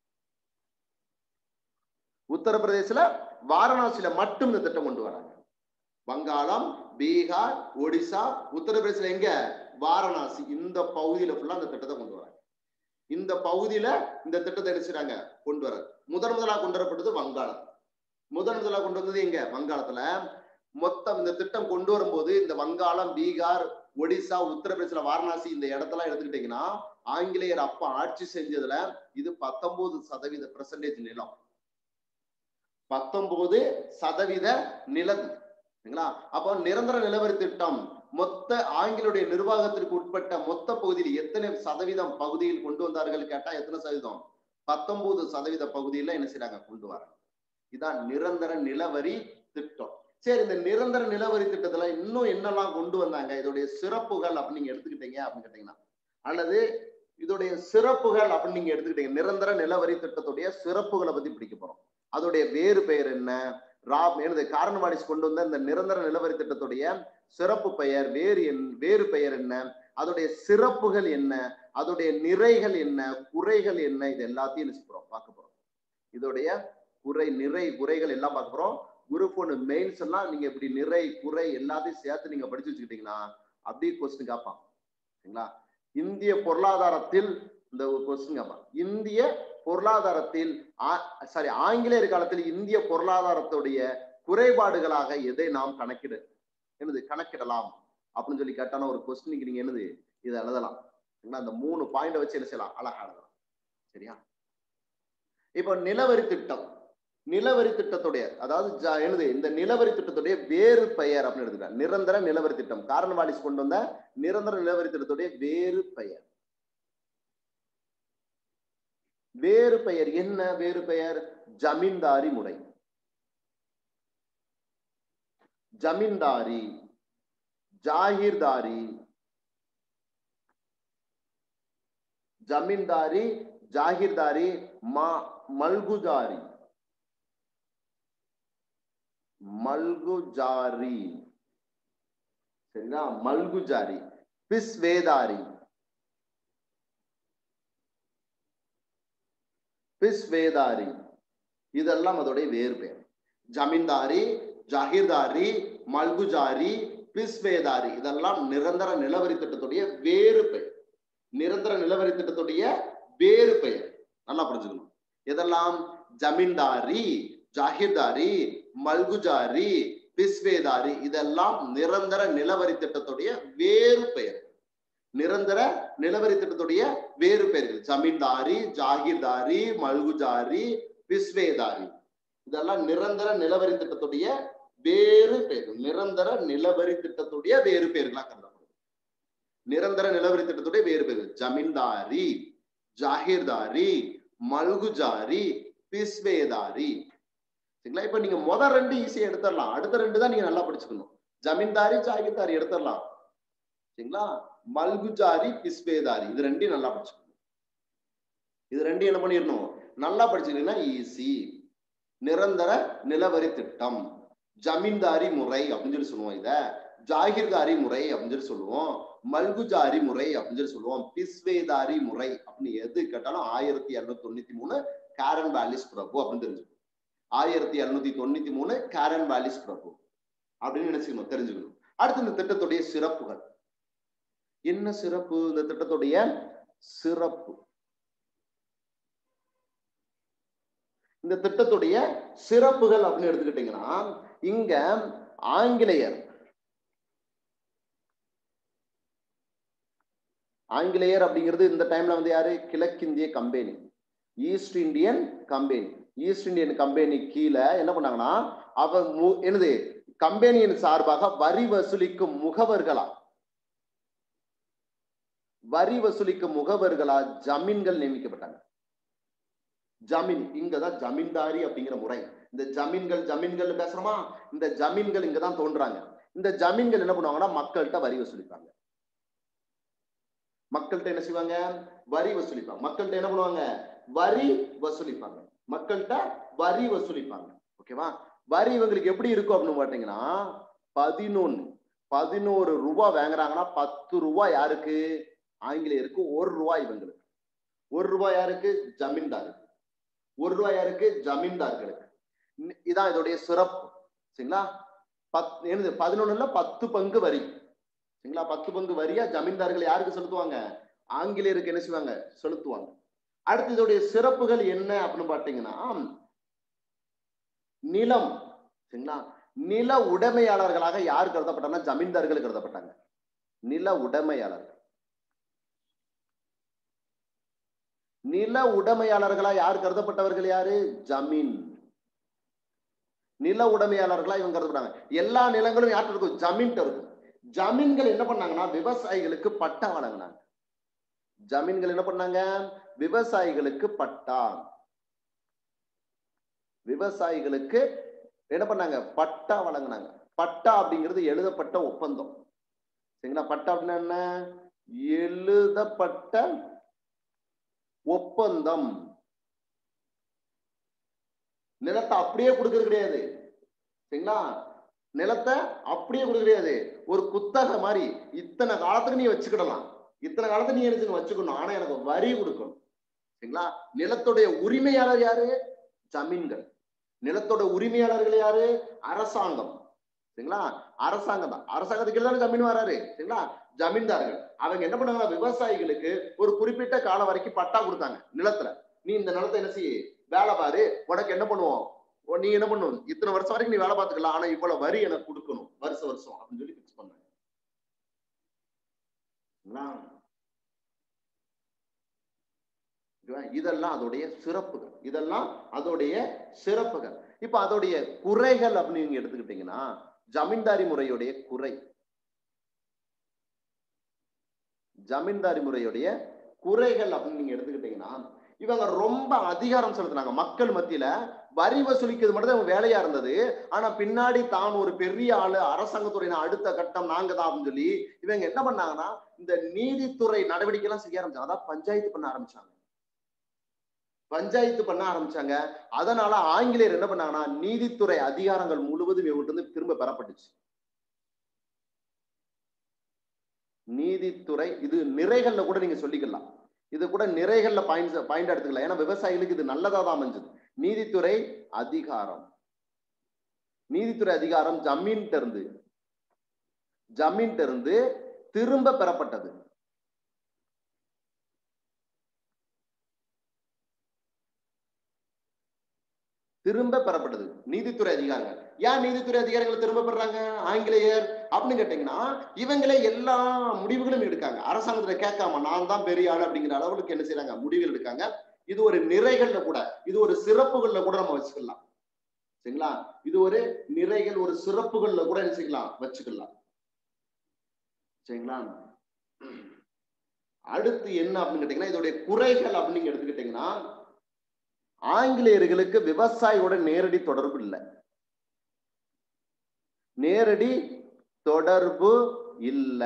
உத்தரப்பிரதேசல வாரணாசியில மட்டும் இந்த திட்டம் கொண்டு வராங்க வங்காளம் பீகார் ஒடிசா உத்தரப்பிரதேசல எங்க வாரணாசி இந்த பகுதியில ஃபுல்லா அந்த திட்டத்தை கொண்டு வராங்க இந்த பகுதியில இந்த திட்டத்தை என்ன செய்றாங்க கொண்டு வர முதன் முதலா கொண்டு வரப்பட்டது வங்காளம் முதன் முதலா கொண்டு வந்தது எங்க வங்காளத்துல மொத்தம் இந்த திட்டம் கொண்டு வரும்போது இந்த வங்காளம் பீகார் ஒடிசா உத்தரப்பிரதேசல வாரணாசி இந்த இடத்தெல்லாம் எடுத்துக்கிட்டீங்கன்னா ஆங்கிலேயர் அப்ப ஆட்சி செஞ்சதுல இது பத்தொன்பது சதவீத பெர்சன்டேஜ் நிலம் பத்தொன்பது சதவீத நிலம் சரிங்களா அப்போ நிரந்தர நிலவரி திட்டம் மொத்த ஆங்கிலுடைய நிர்வாகத்திற்கு உட்பட்ட மொத்த பகுதியில் எத்தனை சதவீதம் பகுதியில் கொண்டு வந்தார்கள் கேட்டா எத்தனை சதவீதம் பத்தொன்பது சதவீத பகுதியில என்ன செய்றாங்க கொண்டு வராங்க இதான் நிரந்தர நிலவரி திட்டம் சரி இந்த நிரந்தர நிலவரி திட்டத்துல இன்னும் என்னெல்லாம் கொண்டு வந்தாங்க இதோடைய சிறப்புகள் அப்படின்னு நீங்க எடுத்துக்கிட்டீங்க அப்படின்னு கேட்டீங்கன்னா அல்லது இதோடைய சிறப்புகள் அப்படின்னு நீங்க எடுத்துக்கிட்டீங்க நிரந்தர நிலவரி திட்டத்துடைய சிறப்புகளை பத்தி பிடிக்க போறோம் அதோடைய வேறு பெயர் என்ன ராப் எனது காரணவாடிஸ் கொண்டு வந்த இந்த நிரந்தர நிலவரி திட்டத்துடைய சிறப்பு பெயர் வேறு என் வேறு பெயர் என்ன அதோடைய சிறப்புகள் என்ன அதோடைய நிறைகள் என்ன குறைகள் என்ன இது எல்லாத்தையும் என்ன செய்ய போறோம் பார்க்க போறோம் இதோடைய குறை நிறை குறைகள் எல்லாம் பார்க்க போறோம் குரூப் ஒன்று மெயின்ஸ் எல்லாம் நீங்க இப்படி நிறை குறை எல்லாத்தையும் சேர்த்து நீங்க படிச்சு வச்சுக்கிட்டீங்கன்னா அப்படியே கொஸ்டின் கேட்பான் சரிங்களா இந்திய பொருளாதாரத்தில் இந்த கொஸ்டின் கேட்பான் இந்திய பொருளாதாரத்தில் சாரி ஆங்கிலேயர் காலத்தில் இந்திய பொருளாதாரத்துடைய குறைபாடுகளாக எதை நாம் கணக்கிட என்னது கணக்கிடலாம் அப்படின்னு சொல்லி கேட்டான ஒரு கொஸ்டினுக்கு நீங்க என்னது இதை எழுதலாம் சரிங்களா அந்த மூணு பாயிண்ட் வச்சு என்ன செய்யலாம் அழகா எழுதலாம் சரியா இப்போ நிலவரி திட்டம் நிலவரி திட்டத்துடைய அதாவது ஜ- என்னது இந்த நிலவரி திட்டத்துடைய வேறு பெயர் அப்படின்னு எடுத்துக்கலாம் நிரந்தர நிலவரி திட்டம் காரணவாலிஸ் கொண்டு வந்த நிரந்தர நிலவரி திட்டத்துடைய வேறு பெயர் வேறு பெயர் என்ன வேறு பெயர் ஜமீன்தாரி முறை ஜமீன்தாரி ஜாகிர்தாரி ஜமீன்தாரி ஜாகிர்தாரி மா மல்குஜாரி மல்குஜாரி சரிங்களா மல்குஜாரி பிஸ்வேதாரி பிஸ்வேதாரி இதெல்லாம் அதோடைய வேறு பெயர் ஜமீன்தாரி ஜாகிர்தாரி மல்குஜாரி பிஸ்வேதாரி இதெல்லாம் நிரந்தர நிலவரி திட்டத்துடைய வேறு பெயர் நிரந்தர நிலவரி திட்டத்துடைய வேறு பெயர் நல்லா புரிஞ்சுக்கணும் இதெல்லாம் ஜமீன்தாரி ஜாகிர்தாரி மல்குஜாரி பிஸ்வேதாரி இதெல்லாம் நிரந்தர நிலவரி திட்டத்துடைய வேறு பெயர் நிரந்தர நிலவரி திட்டத்துடைய வேறு பெயர்கள் ஜமீன்தாரி ஜாகிர்தாரி மல்குஜாரி பிஸ்வேதாரி இதெல்லாம் நிரந்தர நிலவரி திட்டத்துடைய வேறு பெயர்கள் நிரந்தர நிலவரி திட்டத்துடைய வேறு பெயர்களா கருதப்படும் நிரந்தர நிலவரி திட்டத்துடைய வேறு பெயர்கள் ஜமீன்தாரி ஜாகிர்தாரி மல்குஜாரி பிஸ்வேதாரி சரிங்களா இப்ப நீங்க முத ரெண்டு ஈஸியா எடுத்துடலாம் அடுத்த ரெண்டு தான் நீங்க நல்லா படிச்சுக்கணும் ஜமீன்தாரி ஜாகிர்தாரி எடுத்துடலாம் சரிங்களா மல்குஜாரி பிஸ்வேதாரி இது ரெண்டையும் நல்லா படிச்சுக்கணும் இது ரெண்டையும் என்ன பண்ணிடணும் நல்லா படிச்சுக்கிட்டீங்கன்னா ஈஸி நிரந்தர நிலவரி திட்டம் ஜமீன்தாரி முறை அப்படின்னு சொல்லி சொல்லுவோம் இத ஜாகிர்தாரி முறை அப்படின்னு சொல்லி சொல்லுவோம் மல்குஜாரி முறை அப்படின்னு சொல்லி சொல்லுவோம் பிஸ்வேதாரி முறை அப்படின்னு எது கேட்டாலும் ஆயிரத்தி இருநூத்தி தொண்ணூத்தி மூணு கேரன் வேலிஸ் பிரபு அப்படின்னு தெரிஞ்சுக்கணும் ஆயிரத்தி இருநூத்தி தொண்ணூத்தி மூணு கேரன் வேலிஸ் பிரபு அப்படின்னு நினைச்சுக்கணும் தெரிஞ்சுக்கணும் அடுத்து இந்த திட்டத்துடைய சிறப்புகள் என்ன சிறப்பு இந்த திட்டத்துடைய சிறப்பு இந்த திட்டத்துடைய சிறப்புகள் அப்படின்னு எடுத்துக்கிட்டீங்கன்னா இங்க ஆங்கிலேயர் ஆங்கிலேயர் அப்படிங்கிறது இந்த டைம்ல வந்து யாரு கிழக்கிந்திய company East Indian company East Indian company கீழே என்ன பண்ணாங்கன்னா அவ மு- என்னது கம்பெனியின் சார்பாக வரி வசூலிக்கும் முகவர்களா வரி வசூலிக்கும் முகவர்களா ஜமீன்கள் நியமிக்கப்பட்டாங்க ஜமீன் இங்கதான் ஜமீன்தாரி அப்படிங்கிற முறை இந்த ஜமீன்கள் ஜமீன்கள் பேசுறோமா இந்த ஜமீன்கள் இங்கதான் தோன்றாங்க இந்த ஜமீன்கள் என்ன பண்ணுவாங்கன்னா மக்கள்கிட்ட வரி வசூலிப்பாங்க மக்கள்கிட்ட என்ன செய்வாங்க வரி வசூலிப்பாங்க மக்கள்கிட்ட என்ன பண்ணுவாங்க வரி வசூலிப்பாங்க மக்கள்கிட்ட வரி வசூலிப்பாங்க ஓகேவா வரி இவங்களுக்கு எப்படி இருக்கும் அப்படின்னு பாத்தீங்கன்னா பதினொன்னு பதினோரு ரூபாய் வாங்குறாங்கன்னா பத்து ரூபாய் யாருக்கு ஆங்கிலேயருக்கு ஒரு ரூபாய் இவங்களுக்கு ஒரு ரூபாய் யாருக்கு ஜமீன்தாருக்கு ஒரு ரூபாய் யாருக்கு ஜமீன்தார்களுக்கு இ- இதான் இதோடைய சிறப்பு சரிங்களா பத் என்னது பதினொன்னுல பத்து பங்கு வரி சரிங்களா பத்து பங்கு வரியா ஜமீன்தார்கள் யாருக்கு செலுத்துவாங்க ஆங்கிலேயருக்கு என்ன செய்வாங்க செலுத்துவாங்க அடுத்து இதோடைய சிறப்புகள் என்ன அப்படின்னு பாத்தீங்கன்னா நிலம் சரிங்களா நில உடைமையாளர்களாக யார் கருதப்பட்டாங்கன்னா ஜமீன்தார்கள் கருதப்பட்டாங்க நில உடைமையாளர்கள் நில உடைமையாளர்களா யார் கருதப்பட்டவர்கள் யாரு ஜமீன் நில உடைமையாளர்களா இவங்க கருதப்பட்டாங்க எல்லா நிலங்களும் யார்கிட்ட இருக்கும் ஜமீன்கிட்ட இருக்கும் ஜமீன்கள் என்ன பண்ணாங்கன்னா விவசாயிகளுக்கு பட்டா வழங்கினாங்க ஜமீன்கள் என்ன பண்ணாங்க விவசாயிகளுக்கு பட்டா விவசாயிகளுக்கு என்ன பண்ணாங்க பட்டா வழங்கினாங்க பட்டா அப்படிங்கிறது எழுதப்பட்ட ஒப்பந்தம் சரிங்களா பட்டா அப்படின்னா என்ன எழுதப்பட்ட ஒப்பந்தம் நிலத்தை அப்படியே கொடுக்கறது கிடையாது சரிங்களா நிலத்தை அப்படியே கொடுக்க கிடையாது ஒரு குத்தகை மாதிரி இத்தனை காலத்துக்கு நீ வச்சுக்கிடலாம் இத்தனை காலத்துக்கு நீ எனக்கு வச்சுக்கணும் ஆனா எனக்கு வரி கொடுக்கணும் சரிங்களா நிலத்துடைய உரிமையாளர் யாரு ஜமீன்கள் நிலத்தோட உரிமையாளர்கள் யாரு அரசாங்கம் சரிங்களா அரசாங்கம் தான் அரசாங்கத்துக்கு தானே ஜமீன் வராரு சரிங்களா ஜமீன்தார்கள் அவங்க என்ன பண்ணாங்க விவசாயிகளுக்கு ஒரு குறிப்பிட்ட காலம் வரைக்கும் பட்டா கொடுத்தாங்க நிலத்துல நீ இந்த நிலத்தை என்ன செய்ய வேலை பாரு உனக்கு என்ன பண்ணுவோம் உ- நீ என்ன பண்ணணும் இத்தனை வருஷம் வரைக்கும் நீ வேலை பார்த்துக்கலாம் ஆனா இவ்வளவு வரி எனக்கு கொடுக்கணும் வருஷ வருஷம் அப்படின்னு சொல்லி பிக்ஸ் பண்ணாங்க சரிங்களா? ஓகேவா? இதெல்லாம் அதோடைய சிறப்புகள் இதெல்லாம் அதோடைய சிறப்புகள் இப்ப அதோடைய குறைகள் அப்படின்னு நீங்க எடுத்துக்கிட்டீங்கன்னா ஜமீன்தாரி முறையுடைய குறை ஜமீன்தாரி முறையுடைய குறைகள் அப்படின்னு நீங்க எடுத்துக்கிட்டீங்கன்னா இவங்க ரொம்ப அதிகாரம் செலுத்தினாங்க மக்கள் மத்தியில வரி வசூலிக்கிறது மட்டும் தான் இவங்க வேலையா இருந்தது ஆனா பின்னாடி தான் ஒரு பெரிய ஆளு அரசாங்கத்துறை அடுத்த கட்டம் நாங்க தான் அப்படின்னு சொல்லி இவங்க என்ன பண்ணாங்கன்னா இந்த நீதித்துறை நடவடிக்கை எல்லாம் செய்ய ஆரம்பிச்சாங்க அதாவது பஞ்சாயத்து பண்ண ஆரம்பிச்சாங்க பஞ்சாயத்து பண்ண ஆரம்பிச்சாங்க அதனால ஆங்கிலேயர் என்ன பண்ணாங்கன்னா நீதித்துறை அதிகாரங்கள் முழுவதும் இவங்கள்ட்ட இருந்து திரும்ப பெறப்பட்டுச்சு நீதித்துறை இது நிறைகள்ல கூட நீங்க சொல்லிக்கலாம் இது கூட நிறைகள்ல பாயிண்ட் பாயிண்ட் எடுத்துக்கலாம் ஏன்னா விவசாயிகளுக்கு இது நல்லதா தான் அமைஞ்சது நீதித்துறை அதிகாரம் நீதித்துறை அதிகாரம் ஜமீன்ட்ட இருந்து ஜமீன்ட்ட இருந்து திரும்ப பெறப்பட்டது திரும்ப பெறப்பட்டது நீதித்துறை அதிகாரங்கள் ஏன் நீதித்துறை அதிகாரங்களை திரும்ப பெறாங்க ஆங்கிலேயர் அப்படின்னு கேட்டீங்கன்னா இவங்களே எல்லா முடிவுகளும் எடுக்காங்க அரசாங்கத்துல கேட்காம நான் தான் பெரிய ஆள் அப்படிங்கிற அளவுக்கு என்ன செய்றாங்க முடிவுகள் எடுக்காங்க இது ஒரு நிறைகள்ல கூட இது ஒரு சிறப்புகள்ல கூட நம்ம வச்சுக்கலாம் சரிங்களா இது ஒரு நிறைகள் ஒரு சிறப்புகள்ல கூட என்ன செய்யலாம் வச்சுக்கலாம் சரிங்களா அடுத்து என்ன அப்படின்னு கேட்டீங்கன்னா இதோடைய குறைகள் அப்படின்னு நீங்க எடுத்துக்கிட்டீங்கன்னா ஆங்கிலேயர்களுக்கு விவசாயியோட நேரடி தொடர்பு இல்லை நேரடி தொடர்பு இல்ல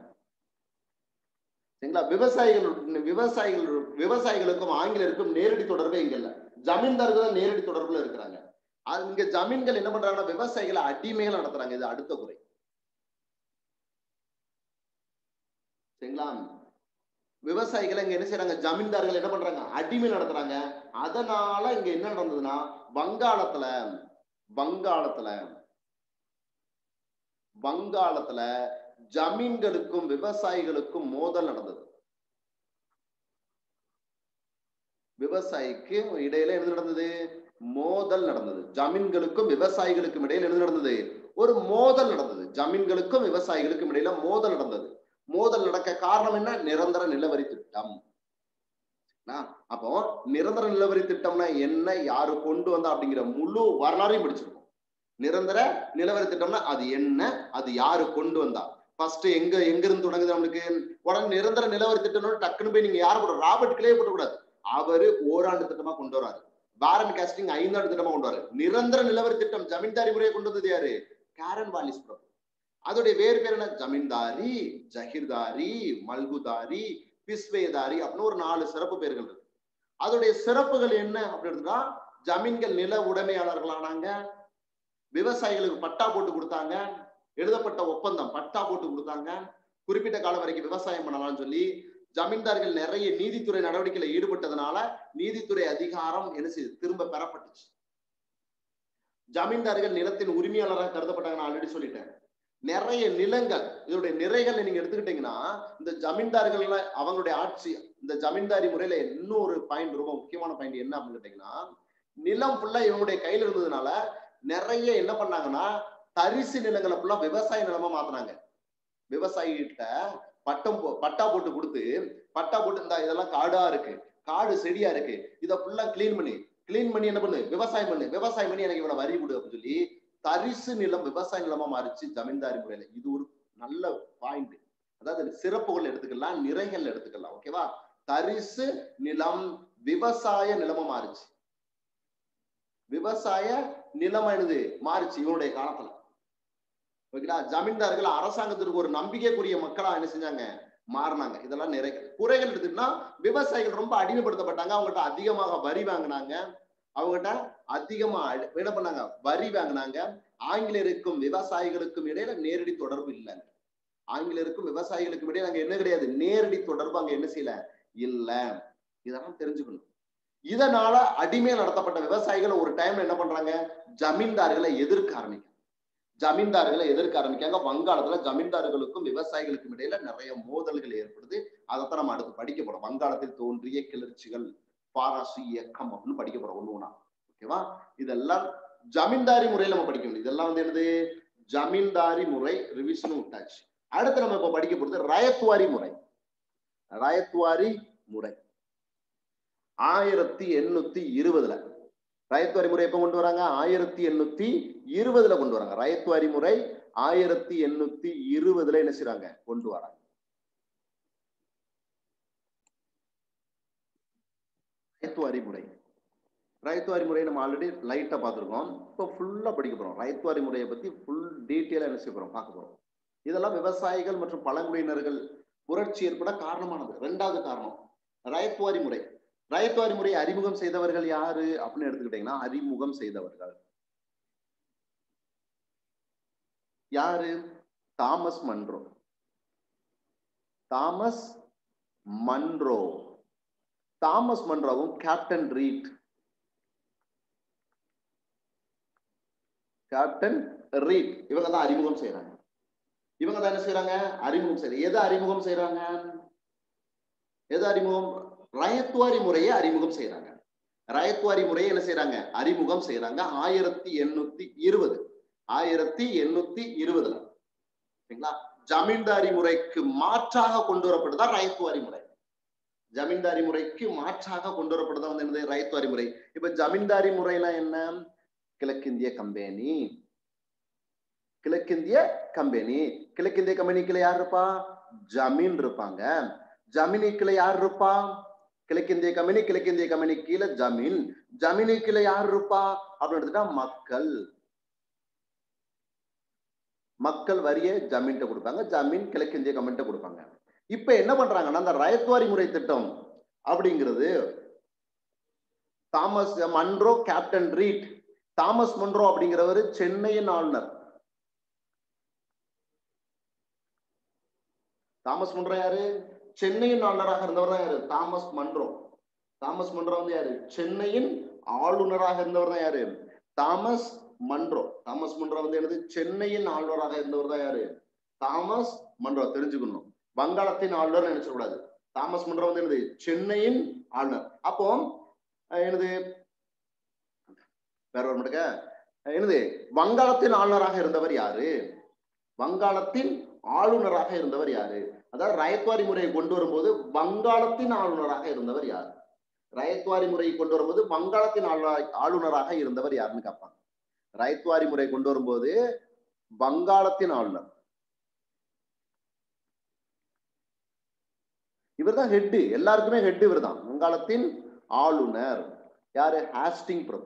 சரிங்களா விவசாயிகள் விவசாயிகள் விவசாயிகளுக்கும் ஆங்கிலேயருக்கும் நேரடி தொடர்பே இங்க இல்ல ஜமீன்தார்கள் தான் நேரடி தொடர்புல இருக்கிறாங்க அது இங்க ஜமீன்கள் என்ன பண்றாங்கன்னா விவசாயிகளை அடிமைகள் நடத்துறாங்க இது அடுத்த குறை சரிங்களா விவசாயிகளை இங்க என்ன செய்யறாங்க ஜமீன்தார்கள் என்ன பண்றாங்க அடிமை நடத்துறாங்க அதனால இங்க என்ன நடந்ததுன்னா வங்காளத்துல வங்காளத்துல வங்காளத்துல ஜமீன்களுக்கும் விவசாயிகளுக்கும் மோதல் நடந்தது விவசாயிக்கு இடையில என்ன நடந்தது மோதல் நடந்தது ஜமீன்களுக்கும் விவசாயிகளுக்கும் இடையில என்ன நடந்தது ஒரு மோதல் நடந்தது ஜமீன்களுக்கும் விவசாயிகளுக்கும் இடையில மோதல் நடந்தது மோதல் நடக்க காரணம் என்ன நிரந்தர நிலவரி திட்டம் என்ன? அப்போ நிரந்தர நிலவரி திட்டம்னா என்ன யாரு கொண்டு வந்தா அப்படிங்கிற முழு வரலாறையும் படிச்சிருக்கோம் நிரந்தர நிலவரி திட்டம்னா அது என்ன அது யாரு கொண்டு வந்தா ஃபர்ஸ்ட் எங்க எங்க இருந்து தொடங்குது நம்மளுக்கு உடனே நிரந்தர நிலவரி திட்டம் டக்குன்னு போய் நீங்க யாரை போட ராபர்ட் கிளே போடக்கூடாது அவரு ஓராண்டு திட்டமா கொண்டு வராரு பாரன் காஸ்டிங் ஐந்தாண்டு திட்டமா கொண்டு வராரு நிரந்தர நிலவரி திட்டம் ஜமீன்தாரி முறையை கொண்டு வந்தது யாரு கேரன் வாலிஸ் பிரபு அதோடைய வேறு பேர் என்ன ஜமீன்தாரி ஜஹீர்தாரி மல்குதாரி பிஸ்வேதாரி அப்படின்னு ஒரு நாலு சிறப்பு பெயர்கள் இருக்கு அதோடைய சிறப்புகள் என்ன அப்படின்னா ஜமீன்கள் நில உடைமையாளர்களானாங்க விவசாயிகளுக்கு பட்டா போட்டு கொடுத்தாங்க எழுதப்பட்ட ஒப்பந்தம் பட்டா போட்டு கொடுத்தாங்க குறிப்பிட்ட காலம் வரைக்கும் விவசாயம் பண்ணலாம்னு சொல்லி ஜமீன்தார்கள் நிறைய நீதித்துறை நடவடிக்கையில ஈடுபட்டதுனால நீதித்துறை அதிகாரம் என்ன செய்யுது திரும்ப பெறப்பட்டுச்சு ஜமீன்தார்கள் நிலத்தின் உரிமையாளராக கருதப்பட்டாங்க நான் ஆல்ரெடி சொல்லிட்டேன் நிறைய நிலங்கள் இதோடைய நிறைகளை நீங்க எடுத்துக்கிட்டீங்கன்னா இந்த ஜமீன்தார்கள்ல அவங்களுடைய ஆட்சி இந்த ஜமீன்தாரி முறையில இன்னொரு பாயிண்ட் ரொம்ப முக்கியமான பாயிண்ட் என்ன அப்படின்னு கேட்டீங்கன்னா நிலம் ஃபுல்லா இவங்களுடைய கையில இருந்ததுனால நிறைய என்ன பண்ணாங்கன்னா தரிசு நிலங்களை ஃபுல்லா விவசாய நிலமா மாத்தினாங்க விவசாயிகிட்ட பட்டம் போ- பட்டா போட்டு கொடுத்து பட்டா போட்டு இந்த இதெல்லாம் காடா இருக்கு காடு செடியா இருக்கு இதை ஃபுல்லா க்ளீன் பண்ணி க்ளீன் பண்ணி என்ன பண்ணு விவசாயம் பண்ணு விவசாயம் பண்ணி எனக்கு இவ்வளவு வரி கொடு அப்படின்னு சொல்லி தரிசு நிலம் விவசாய நிலமா மாறிச்சு ஜமீன்தாரி முறையில இது ஒரு நல்ல பாயிண்ட் அதாவது சிறப்புகள் எடுத்துக்கலாம் நிறைகள் எடுத்துக்கலாம் ஓகேவா தரிசு நிலம் விவசாய நிலமா மாறுச்சு விவசாய நிலம் என்னது மாறுச்சு இவனுடைய காலத்துல ஓகேடா ஜமீன்தார்கள் அரசாங்கத்திற்கு ஒரு நம்பிக்கைக்குரிய மக்களா என்ன செஞ்சாங்க மாறினாங்க இதெல்லாம் நிறை குறைகள் எடுத்துக்கிட்டா விவசாயிகள் ரொம்ப அடிமைப்படுத்தப்பட்டாங்க அவங்ககிட்ட அதிகமாக வரி வாங்கினாங்க அவங்ககிட்ட அதிகமா அடி- என்ன பண்ணாங்க வரி வாங்கினாங்க ஆங்கிலேயருக்கும் விவசாயிகளுக்கும் இடையில நேரடி தொடர்பு இல்லைங்க ஆங்கிலேயருக்கும் விவசாயிகளுக்கும் இடையில அங்க என்ன கிடையாது நேரடி தொடர்பு அங்க என்ன செய்யல இல்ல இதெல்லாம் தெரிஞ்சுக்கணும் இதனால அடிமையில் நடத்தப்பட்ட விவசாயிகள் ஒரு டைம்ல என்ன பண்றாங்க ஜமீன்தார்களை எதிர்க்க ஆரம்பிக்க ஜமீன்தார்களை எதிர்க்க ஆரம்பிக்காங்க வங்காளத்துல ஜமீன்தார்களுக்கும் விவசாயிகளுக்கும் இடையில நிறைய மோதல்கள் ஏற்படுது அதைத்தான் நம்ம அடுத்து படிக்க போறோம் வங்காளத்தில் தோன்றிய கிளர்ச்சிகள் பாராசு இயக்கம் அப்படின்னு படிக்க போறோம் ஒண்ணு ஒண்ணா ஓகேவா இதெல்லாம் ஜமீன்தாரி முறையில நம்ம படிக்க முடியும் இதெல்லாம் வந்து என்னது ஜமீன்தாரி முறை ரிவிஷனும் விட்டாச்சு அடுத்து நம்ம இப்ப படிக்க போறது ரயத்வாரி முறை ரயத்வாரி முறை ஆயிரத்தி எண்ணூத்தி இருபதுல ரயத்வாரி முறை எப்ப கொண்டு வராங்க ஆயிரத்தி எண்ணூத்தி இருபதுல கொண்டு வராங்க ரயத்வாரி முறை ஆயிரத்தி எண்ணூத்தி இருபதுல என்ன செய்றாங்க கொண்டு வராங்க ரயத்வாரி முறை ரயத்வாரி முறையை நம்ம ஆல்ரெடி லைட்டா பார்த்திருக்கோம் இப்போ ஃபுல்லா படிக்க போறோம் ரயத்வாரி முறையை பத்தி ஃபுல் டீட்டெயிலா என்ன செய்ய போறோம் பார்க்க போறோம் இதெல்லாம் விவசாயிகள் மற்றும் பழங்குடியினர்கள் புரட்சி ஏற்பட காரணமானது ரெண்டாவது காரணம் ரயத்வாரி முறை ரயத்வாரி முறையை அறிமுகம் செய்தவர்கள் யாரு அப்படின்னு எடுத்துக்கிட்டீங்கன்னா அறிமுகம் செய்தவர்கள் யாரு Thomas Munro Thomas Munro Thomas மன்ரோவும் கேப்டன் ரீட் கேப்டன் ரீட் இவங்க தான் அறிமுகம் செய்யறாங்க இவங்க தான் என்ன செய்யறாங்க அறிமுகம் செய்யறாங்க எதை அறிமுகம் செய்யறாங்க எது அறிமுகம் ரயத்வாரி முறையை அறிமுகம் செய்யறாங்க ரயத்வாரி முறையை என்ன செய்யறாங்க அறிமுகம் செய்யறாங்க ஆயிரத்தி எண்ணூத்தி இருபது ஆயிரத்தி எண்ணூத்தி இருபதுல சரிங்களா ஜமீன்தாரி முறைக்கு மாற்றாக கொண்டு வரப்படுதா ரயத்வாரி முறை ஜமீன்தாரி முறைக்கு மாற்றாக கொண்டு வரப்படுதா வந்து என்னது ரயத்வாரி முறை இப்ப ஜமீன்தாரி முறைனா என்ன கிழக்கிந்திய கம்பெனி கிழக்கிந்திய கம்பெனி கிழக்கிந்திய கம்பெனிக்குள்ள யார் இருப்பா ஜமீன் இருப்பாங்க ஜமீனுக்குள்ள யார் இருப்பா கிழக்கிந்திய கம்பெனி கிழக்கிந்திய கம்பெனி கீழே ஜமீன் ஜமீனுக்குள்ள யார் இருப்பா அப்படின்னு எடுத்துட்டா மக்கள் மக்கள் வரிய ஜமீன்ட்ட கொடுப்பாங்க ஜமீன் கிழக்கிந்திய கம்பெனிட்ட கொடுப்பாங்க இப்ப என்ன பண்றாங்கன்னா அந்த ரயத்வாரி முறை திட்டம் அப்படிங்கிறது Thomas Munro captain Reid Thomas Munro அப்படிங்கிறவர் சென்னையின் ஆளுநர் தாமஸ் மன்ரோ யாரு சென்னையின் ஆளுநராக இருந்தவர் தான் யாரு தாமஸ் மன்ரோ தாமஸ் மன்ரோ வந்து யாரு சென்னையின் ஆளுநராக இருந்தவர் தான் யாரு தாமஸ் மன்ரோ தாமஸ் மன்ரோ வந்து என்னது சென்னையின் ஆளுநராக இருந்தவர் தான் யாரு தாமஸ் மன்ரோ தெரிஞ்சுக்கணும் வங்காளத்தின் ஆளுநர் நினைச்சக்கூடாது தாமஸ் மன்ரோ வந்து என்னது சென்னையின் ஆளுநர் அப்போ அஹ் என்னது வேற ஒரு மட்டுக்க என்னது வங்காளத்தின் ஆளுநராக இருந்தவர் யாரு வங்காளத்தின் ஆளுநராக இருந்தவர் யாரு அதாவது ரயத்வாரி முறையை கொண்டு வரும்போது வங்காளத்தின் ஆளுநராக இருந்தவர் யார் ரயத்வாரி முறையை கொண்டு வரும்போது வங்காளத்தின் ஆளுநர் ஆளுநராக இருந்தவர் யாருன்னு கேட்பாங்க ரயத்வாரி முறை கொண்டு வரும்போது வங்காளத்தின் ஆளுநர் இவர் தான் ஹெட் எல்லாருக்குமே ஹெட் இவர் தான் வங்காளத்தின் ஆளுநர் யாரு ஹாஸ்டிங் பிரபு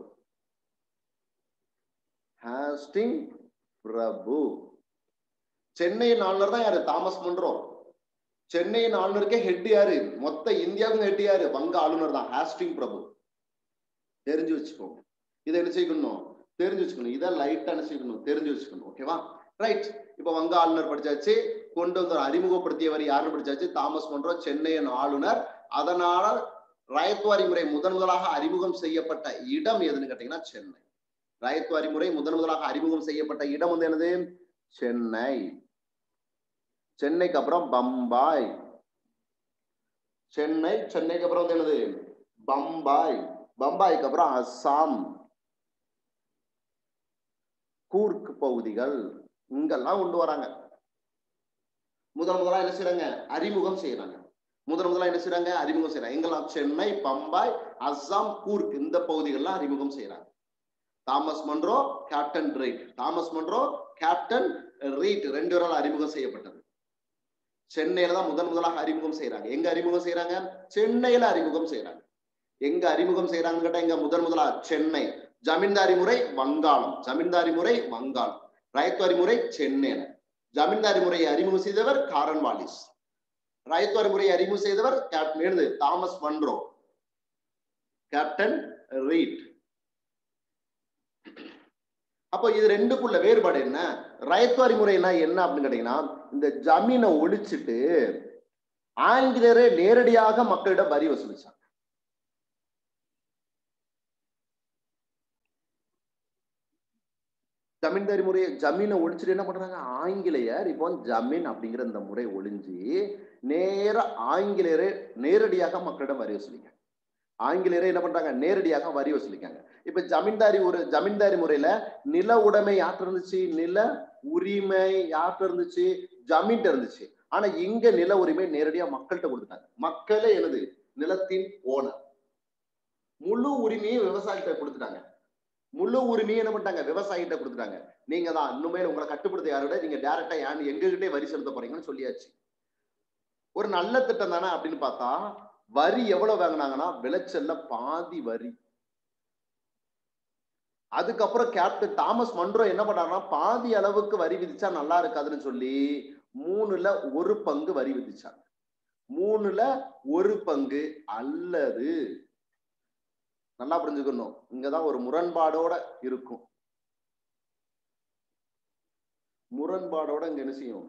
ஹாஸ்டிங் பிரபு சென்னையின் ஆளுநர் தான் யாரு தாமஸ் மன்றோ சென்னையின் ஆளுநருக்கே ஹெட் யாரு மொத்த இந்தியாவுக்கும் ஹெட் யாரு வங்க ஆளுநர் தான் ஹாஸ்டிங் பிரபு தெரிஞ்சு வச்சுக்கோங்க இதை என்ன செய்யணும் தெரிஞ்சு வச்சுக்கணும் இதை லைட்டா என்ன செய்யணும் தெரிஞ்சு வச்சுக்கணும் ஓகேவா ரைட் இப்ப வங்க ஆளுநர் படிச்சாச்சு கொண்டு வந்து அறிமுகப்படுத்தியவர் யாருன்னு படிச்சாச்சு தாமஸ் மன்றோ சென்னையின் ஆளுநர் அதனால ரயத்வாரி முறை முதன் முதலாக அறிமுகம் செய்யப்பட்ட இடம் எதுன்னு கேட்டீங்கன்னா சென்னை ரயத்வாரி முறை முதன் முதலாக அறிமுகம் செய்யப்பட்ட இடம் வந்து என்னது சென்னை சென்னைக்கு அப்புறம் பம்பாய் சென்னை சென்னைக்கு அப்புறம் வந்து என்னது பம்பாய் பம்பாய்க்கு அப்புறம் அஸ்ஸாம் கூர்க் பகுதிகள் இங்கெல்லாம் கொண்டு வராங்க முதல் முதலா என்ன செய்யறாங்க அறிமுகம் செய்யறாங்க முதல் முதலா என்ன செய்யறாங்க அறிமுகம் செய்யறாங்க எங்கெல்லாம் சென்னை பம்பாய் அஸ்ஸாம் கூர்க் இந்த பகுதிகள்லாம் அறிமுகம் செய்யறாங்க Thomas Munro captain Reid Thomas Munro captain Reid ரெண்டு பேரால் அறிமுகம் செய்யப்பட்டது சென்னையில தான் முதன் முதலாக அறிமுகம் செய்யறாங்க எங்க அறிமுகம் செய்யறாங்க சென்னையில அறிமுகம் செய்யறாங்க எங்க அறிமுகம் செய்யறாங்கன்னு கேட்டா எங்க முதன் முதலா சென்னை ஜமீன்தாரி முறை வங்காளம் ஜமீன்தாரி முறை வங்காளம் ராயத்வாரி முறை சென்னையில ஜமீன்தாரி முறையை அறிமுகம் செய்தவர் காரன் வாலிஸ் ராயத்வாரி முறையை அறிமுகம் செய்தவர் captain Thomas Munro captain Reid அப்போ இது ரெண்டுக்குள்ள வேறுபாடு என்ன ரயத்வாரி முறைனா என்ன அப்படின்னு கேட்டீங்கன்னா இந்த ஜமீனை ஒழிச்சிட்டு ஆங்கிலேயரே நேரடியாக மக்களிடம் வரி வசூலிச்சாங்க ஜமீன்தாரி முறையை ஜமீனை ஒழிச்சிட்டு என்ன பண்றாங்க ஆங்கிலேயர் இப்போ ஜமீன் அப்படிங்கிற இந்த முறை ஒழிஞ்சு நேர ஆங்கிலேயரே நேரடியாக மக்களிடம் வரி வசூலிக்க ஆங்கிலேயரே என்ன பண்றாங்க நேரடியாக வரி வசூலிக்காங்க இப்ப ஜமீன்தாரி ஒரு ஜமீன்தாரி முறையில நில உடைமை யார்கிட்ட இருந்துச்சு நில உரிமை யார்கிட்ட இருந்துச்சு ஜமீன்ட்ட இருந்துச்சு ஆனா இங்க நில உரிமை நேரடியா மக்கள்கிட்ட கொடுத்துட்டாங்க மக்களே எனது நிலத்தின் ஓனர் முழு உரிமையும் விவசாயிகிட்ட கொடுத்துட்டாங்க முழு உரிமையும் என்ன பண்ணிட்டாங்க விவசாயிகிட்ட கொடுத்துட்டாங்க நீங்க தான் இன்னுமே உங்களை கட்டுப்படுத்த யாரோட நீங்க டேரக்டா யாரு எங்ககிட்டே வரி செலுத்த போறீங்கன்னு சொல்லியாச்சு ஒரு நல்ல திட்டம் தானே அப்படின்னு பார்த்தா வரி எவ்வளவு வாங்கினாங்கன்னா விளைச்சல்ல பாதி வரி அதுக்கப்புறம் கேப்டன் தாமஸ் மன்றோ என்ன பண்ணாருன்னா பாதி அளவுக்கு வரி விதிச்சா நல்லா இருக்காதுன்னு சொல்லி மூணுல ஒரு பங்கு வரி விதிச்சாங்க மூணுல ஒரு பங்கு அல்லது நல்லா புரிஞ்சுக்கணும் இங்கதான் ஒரு முரண்பாடோட இருக்கும் முரண்பாடோட இங்க என்ன செய்யும்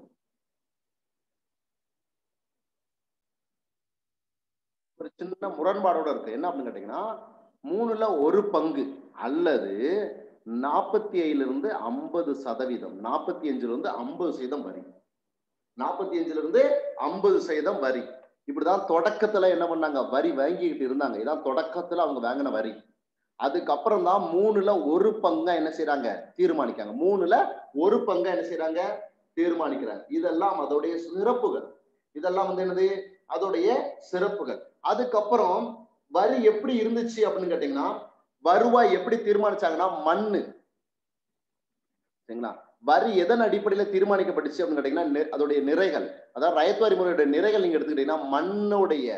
ஒரு சின்ன முரண்பாடோட இருக்கு என்ன அப்படின்னு கேட்டீங்கன்னா மூணுல ஒரு பங்கு அல்லது நாற்பத்தி ஏழுல இருந்து ஐம்பது சதவீதம் நாற்பத்தி அஞ்சுல இருந்து ஐம்பது சதவீதம் வரி நாற்பத்தி அஞ்சுல இருந்து ஐம்பது சதவீதம் வரி இப்படிதான் தொடக்கத்துல என்ன பண்ணாங்க வரி வாங்கிக்கிட்டு இருந்தாங்க இதான் தொடக்கத்துல அவங்க வாங்கின வரி அதுக்கப்புறம் தான் மூணுல ஒரு பங்கா என்ன செய்யறாங்க தீர்மானிக்காங்க மூணுல ஒரு பங்கா என்ன செய்யறாங்க தீர்மானிக்கிறாங்க இதெல்லாம் அதோடைய சிறப்புகள் இதெல்லாம் வந்து என்னது அதோடைய சிறப்புகள் அதுக்கப்புறம் வரி எப்படி இருந்துச்சு அப்படின்னு கேட்டீங்கன்னா வருவாய் எப்படி தீர்மானிச்சாங்கன்னா மண்ணு சரிங்களா வரி எதன் அடிப்படையில தீர்மானிக்கப்பட்டுச்சு அப்படின்னு கேட்டீங்கன்னா அதோடைய நிறைகள் அதாவது ரயத்வாரி முறையுடைய நிறைகள் நீங்க எடுத்துக்கிட்டீங்கன்னா மண்ணுடைய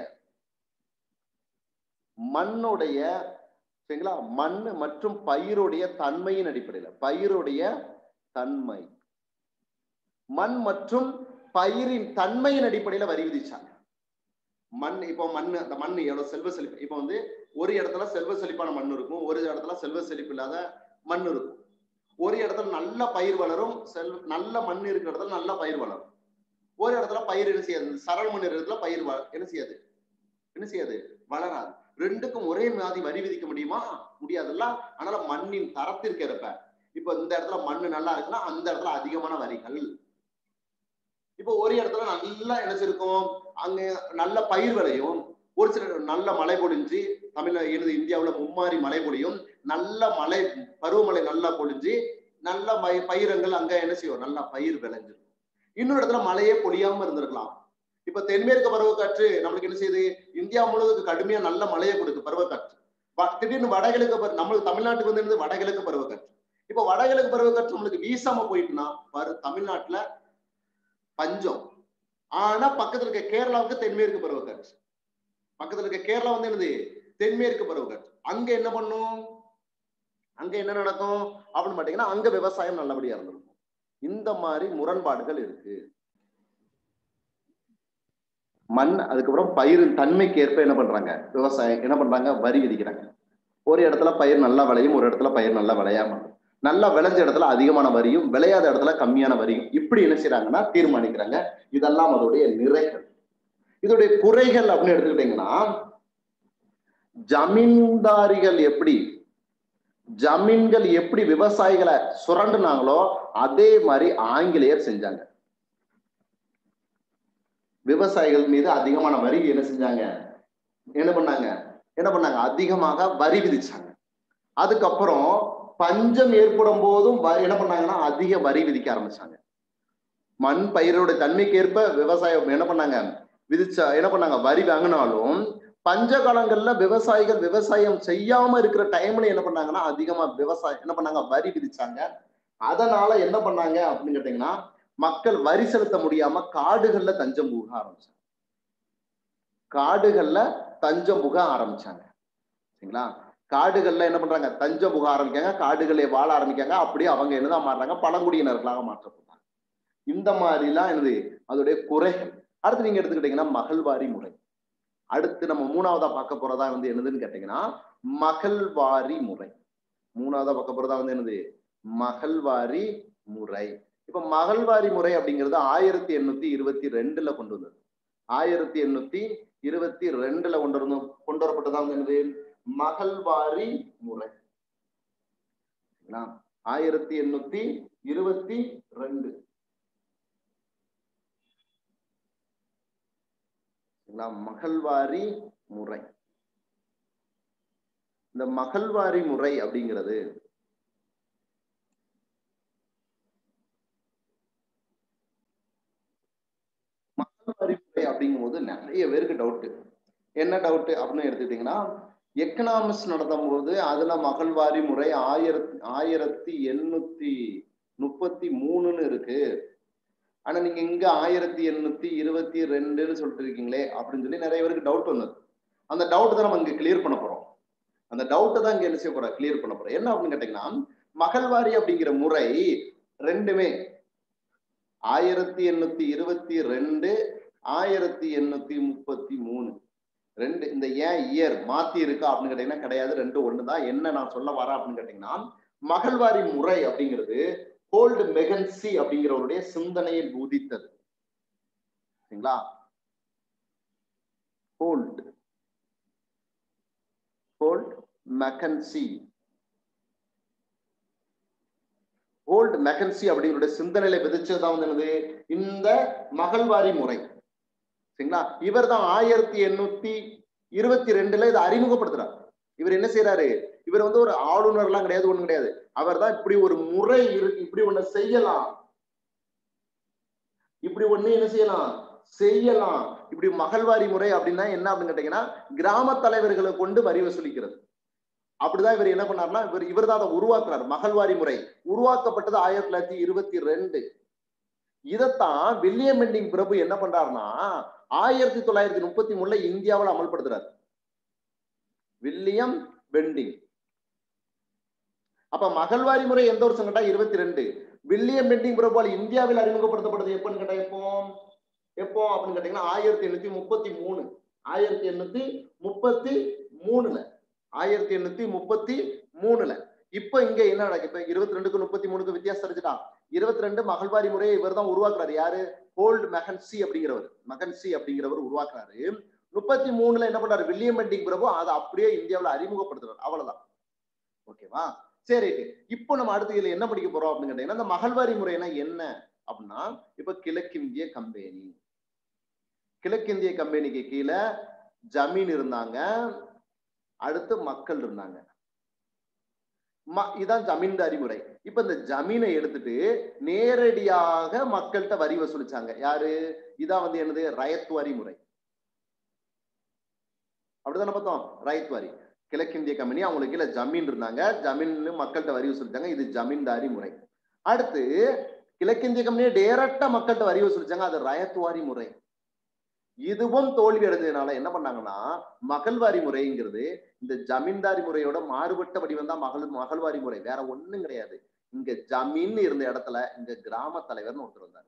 மண்ணுடைய சரிங்களா மண் மற்றும் பயிருடைய தன்மையின் அடிப்படையில பயிருடைய தன்மை மண் மற்றும் பயிரின் தன்மையின் அடிப்படையில வரி விதிச்சாங்க மண் இப்போ மண் அந்த மண் எவ்வளவு செல்வ செழிப்பு இப்போ வந்து ஒரு இடத்துல செல்வ செழிப்பான மண் இருக்கும் ஒரு இடத்துல செல்வ செழிப்பு இல்லாத மண் இருக்கும் ஒரு இடத்துல நல்ல பயிர் வளரும் செல் நல்ல மண் இருக்கிற இடத்துல நல்ல பயிர் வளரும் ஒரு இடத்துல பயிர் என்ன செய்யாது சரள் மண் இருக்கிற இடத்துல பயிர் என்ன செய்யாது என்ன செய்யாது வளராது ரெண்டுக்கும் ஒரே மாதிரி வரி விதிக்க முடியுமா முடியாதுல்ல அதனால மண்ணின் தரத்திற்கு ஏற்ப இப்ப இந்த இடத்துல மண்ணு நல்லா இருக்குன்னா அந்த இடத்துல அதிகமான வரிகள் இப்போ ஒரு இடத்துல நல்லா என்ன இருக்கும் அங்க நல்ல பயிர் விளையும் ஒரு சில நல்ல மழை பொழிஞ்சு தமிழ் எனது இந்தியாவுல மும்மாரி மழை பொழியும் நல்ல மழை பருவமழை நல்லா பொழிஞ்சு நல்ல பயிரங்கள் அங்க என்ன செய்யும் நல்லா பயிர் விளைஞ்சிருக்கும் இன்னொரு இடத்துல மழையே பொழியாம இருந்திருக்கலாம் இப்ப தென்மேற்கு பருவக்காற்று நம்மளுக்கு என்ன செய்யுது இந்தியா முழுவதுக்கு கடுமையா நல்ல மழையை கொடுக்கு பருவக்காற்று திடீர்னு வடகிழக்கு நம்மளுக்கு தமிழ்நாட்டுக்கு வந்து என்னது வடகிழக்கு பருவக்காற்று இப்ப வடகிழக்கு பருவக்காற்று நம்மளுக்கு வீசாம போயிட்டுனா பரு தமிழ்நாட்டுல பஞ்சம் ஆனா பக்கத்துல இருக்க கேரளாவுக்கு தென்மேற்கு பருவக்காற்று பக்கத்துல இருக்க கேரளா வந்து என்னது தென்மேற்கு பருவக்காற்று அங்க என்ன பண்ணும் அங்க என்ன நடக்கும் அப்படின்னு பாத்தீங்கன்னா அங்க விவசாயம் நல்லபடியா இருந்திருக்கும் இந்த மாதிரி முரண்பாடுகள் இருக்கு மண் அதுக்கப்புறம் பயிரின் தன்மைக்கு ஏற்ப என்ன பண்றாங்க விவசாயம் என்ன பண்றாங்க வரி விதிக்கிறாங்க ஒரு இடத்துல பயிர் நல்லா விளையும் ஒரு இடத்துல பயிர் நல்லா விளையாம நல்லா விளைஞ்ச இடத்துல அதிகமான வரியும் விளையாத இடத்துல கம்மியான வரியும் இப்படி என்ன செய்யறாங்கன்னா தீர்மானிக்கிறாங்க இதெல்லாம் அதோடைய நிறைகள் இதோடைய குறைகள் அப்படின்னு எடுத்துக்கிட்டீங்கன்னா ஜமீன்தாரிகள் எப்படி ஜமீன்கள் எப்படி விவசாயிகளை சுரண்டுனாங்களோ அதே மாதிரி ஆங்கிலேயர் செஞ்சாங்க விவசாயிகள் மீது அதிகமான வரி என்ன செஞ்சாங்க என்ன பண்ணாங்க என்ன பண்ணாங்க அதிகமாக வரி விதிச்சாங்க அதுக்கப்புறம் பஞ்சம் ஏற்படும் போதும் வ- என்ன பண்ணாங்கன்னா அதிக வரி விதிக்க ஆரம்பிச்சாங்க மண் பயிரோட தன்மைக்கு ஏற்ப விவசாயம் என்ன பண்ணாங்க விதிச்சா என்ன பண்ணாங்க வரி வாங்கினாலும் பஞ்ச காலங்கள்ல விவசாயிகள் விவசாயம் செய்யாம இருக்கிற டைம்ல என்ன பண்ணாங்கன்னா அதிகமா விவசாயம் என்ன பண்ணாங்க வரி விதிச்சாங்க அதனால என்ன பண்ணாங்க அப்படின்னு கேட்டீங்கன்னா மக்கள் வரி செலுத்த முடியாம காடுகள்ல தஞ்சம் புக ஆரம்பிச்சாங்க காடுகள்ல தஞ்சம் புக ஆரம்பிச்சாங்க சரிங்களா காடுகள்ல என்ன பண்றாங்க தஞ்சம் புக ஆரம்பிக்காங்க காடுகளே வாழ ஆரம்பிக்காங்க அப்படியே அவங்க என்னதான் மாறுறாங்க பழங்குடியினர்களாக மாற்றப்படுறாங்க இந்த மாதிரிலாம் என்னது அதோடைய குறைகள் அடுத்து நீங்க எடுத்துக்கிட்டீங்கன்னா மகள்வாரி முறை அடுத்து நம்ம மூணாவதா பார்க்க போறதா வந்து என்னதுன்னு கேட்டீங்கன்னா மகள்வாரி முறை மூணாவதா பார்க்க போறதா வந்து என்னது மகள்வாரி முறை இப்ப மகள்வாரி முறை அப்படிங்கிறது ஆயிரத்தி எண்ணூத்தி இருபத்தி ரெண்டுல கொண்டு வந்தது ஆயிரத்தி எண்ணூத்தி இருபத்தி ரெண்டுல கொண்டு வந்து கொண்டு வரப்பட்டதா வந்து என்னது மகள்வாரி முறை சரிங்களா? ஆயிரத்தி எண்ணூத்தி இருபத்தி ரெண்டு சரிங்களா? மகள்வாரி முறை இந்த மகள்வாரி முறை அப்படிங்கிறது மகள்வாரி முறை அப்படிங்கும்போது நிறைய பேருக்கு டவுட் என்ன டவுட் அப்படின்னு எடுத்துக்கிட்டீங்கன்னா எக்கனாமிக்ஸ் நடத்தும் போது அதுல மகள்வாரி முறை ஆயிரத்தி ஆயிரத்தி எண்ணூத்தி முப்பத்தி மூணுன்னு இருக்கு ஆனா நீங்க இங்க ஆயிரத்தி எண்ணூத்தி இருபத்தி ரெண்டுன்னு சொல்லிட்டு இருக்கீங்களே அப்படின்னு சொல்லி நிறைய பேருக்கு டவுட் வந்தது அந்த டவுட் தான் நம்ம இங்க கிளியர் பண்ண போறோம் அந்த டவுட்டை தான் இங்க என்ன செய்ய போறோம் கிளியர் பண்ண போறோம் என்ன அப்படின்னு கேட்டீங்கன்னா மகள்வாரி அப்படிங்கிற முறை ரெண்டுமே ஆயிரத்தி எண்ணூத்தி இருபத்தி ரெண்டு ஆயிரத்தி எண்ணூத்தி முப்பத்தி மூணு ரெண்டு இந்த ஏன் இயர் மாத்தி இருக்கா அப்படின்னு கேட்டீங்கன்னா கிடையாது ரெண்டு ஒண்ணுதான் என்ன நான் சொல்ல வரேன் அப்படின்னு கேட்டீங்கன்னா மகள்வாரி முறை அப்படிங்கிறது ஹோல்டு மெகன்சி அப்படிங்கிறவருடைய சிந்தனையில் உதித்தது சரிங்களா Holt Holt Mackenzie Holt Mackenzie அப்படிங்கிற சிந்தனையில விதிச்சதுதான் வந்து என்னது இந்த மகள்வாரி முறை சரிங்களா இவர் தான் ஆயிரத்தி எண்ணூத்தி இருபத்தி ரெண்டுல இதை அறிமுகப்படுத்துறார் இவர் என்ன செய்யறாரு இவர் வந்து ஒரு ஆளுநர்லாம் கிடையாது ஒண்ணும் கிடையாது அவர் தான் இப்படி ஒரு முறை இருக்கு இப்படி ஒண்ணு செய்யலாம் இப்படி ஒண்ணு என்ன செய்யலாம் செய்யலாம் இப்படி மகள்வாரி முறை அப்படின்னா என்ன அப்படின்னு கேட்டீங்கன்னா கிராம தலைவர்களை கொண்டு வரி வசூலிக்கிறது அப்படிதான் இவர் என்ன பண்ணாருன்னா இவர் இவர் தான் அதை உருவாக்குறாரு மகள்வாரி முறை உருவாக்கப்பட்டது ஆயிரத்தி தொள்ளாயிரத்தி இருபத்தி ரெண்டு இதைத்தான் வில்லியம் பெண்டிங் பிரபு என்ன பண்றாருன்னா ஆயிரத்தி தொள்ளாயிரத்தி முப்பத்தி மூணுல இந்தியாவில் அமல்படுத்துறாரு வில்லியம் பெண்டிங் அப்ப மகள்வாரி முறை எந்த வருஷம் கேட்டா இருபத்தி ரெண்டு வில்லியம் பெண்டிங் பிரபுவால் இந்தியாவில் அறிமுகப்படுத்தப்பட்டது எப்பன்னு கேட்டா எப்போ எப்போ அப்படின்னு கேட்டீங்கன்னா ஆயிரத்தி எண்ணூத்தி முப்பத்தி மூணு ஆயிரத்தி எண்ணூத்தி முப்பத்தி மூணுல ஆயிரத்தி எண்ணூத்தி முப்பத்தி மூணுல இப்ப இங்க என்ன நடக்கு இப்ப இருபத்தி ரெண்டுக்கு முப்பத்தி மூணுக்கு வித்தியாசம் தெரிஞ்சுட்டான் இருபத்தி ரெண்டு மகள்வாரி முறையை இவர் தான் உருவாக்குறாரு யாரு ஹோல்ட் மெகன்சி அப்படிங்கிறவர் மகன்சி அப்படிங்கிறவர் உருவாக்குறாரு முப்பத்தி மூணுல என்ன பண்றாரு வில்லியம் பெண்டிங் பிரபு அதை அப்படியே இந்தியாவுல அறிமுகப்படுத்துறாரு அவ்வளவுதான் ஓகேவா சரி இப்போ நம்ம அடுத்து இதுல என்ன படிக்க போறோம் அப்படின்னு கேட்டீங்கன்னா இந்த மகள்வாரி முறைனா என்ன அப்படின்னா இப்ப கிழக்கிந்திய கம்பெனி கிழக்கிந்திய கம்பெனிக்கு கீழே ஜமீன் இருந்தாங்க அடுத்து மக்கள் இருந்தாங்க ம- இதான் ஜமீன்தாரி முறை இப்ப இந்த ஜமீனை எடுத்துட்டு நேரடியாக மக்கள்கிட்ட வரி வசூலிச்சாங்க யாரு இதான் வந்து என்னது ரயத்வாரி முறை அப்படிதானே பார்த்தோம் ரயத்வாரி கிழக்கிந்திய கம்பெனி அவங்களுக்கு கீழே ஜமீன் இருந்தாங்க ஜமீன் மக்கள்கிட்ட வரி வசூலிச்சாங்க இது ஜமீன்தாரி முறை அடுத்து கிழக்கிந்திய கம்பெனியை டைரக்டா மக்கள்கிட்ட வரி வசூலிச்சாங்க அது ரயத்வாரி முறை இதுவும் தோல்வி அடைஞ்சதுனால என்ன பண்ணாங்கன்னா மகள்வாரி முறைங்கிறது இந்த ஜமீன்தாரி முறையோட மாறுபட்ட வடிவம் தான் மகள் மகள்வாரி முறை வேற ஒண்ணும் கிடையாது இங்க ஜமீன் இருந்த இடத்துல இங்க கிராம தலைவர்னு ஒருத்தர் வந்தார்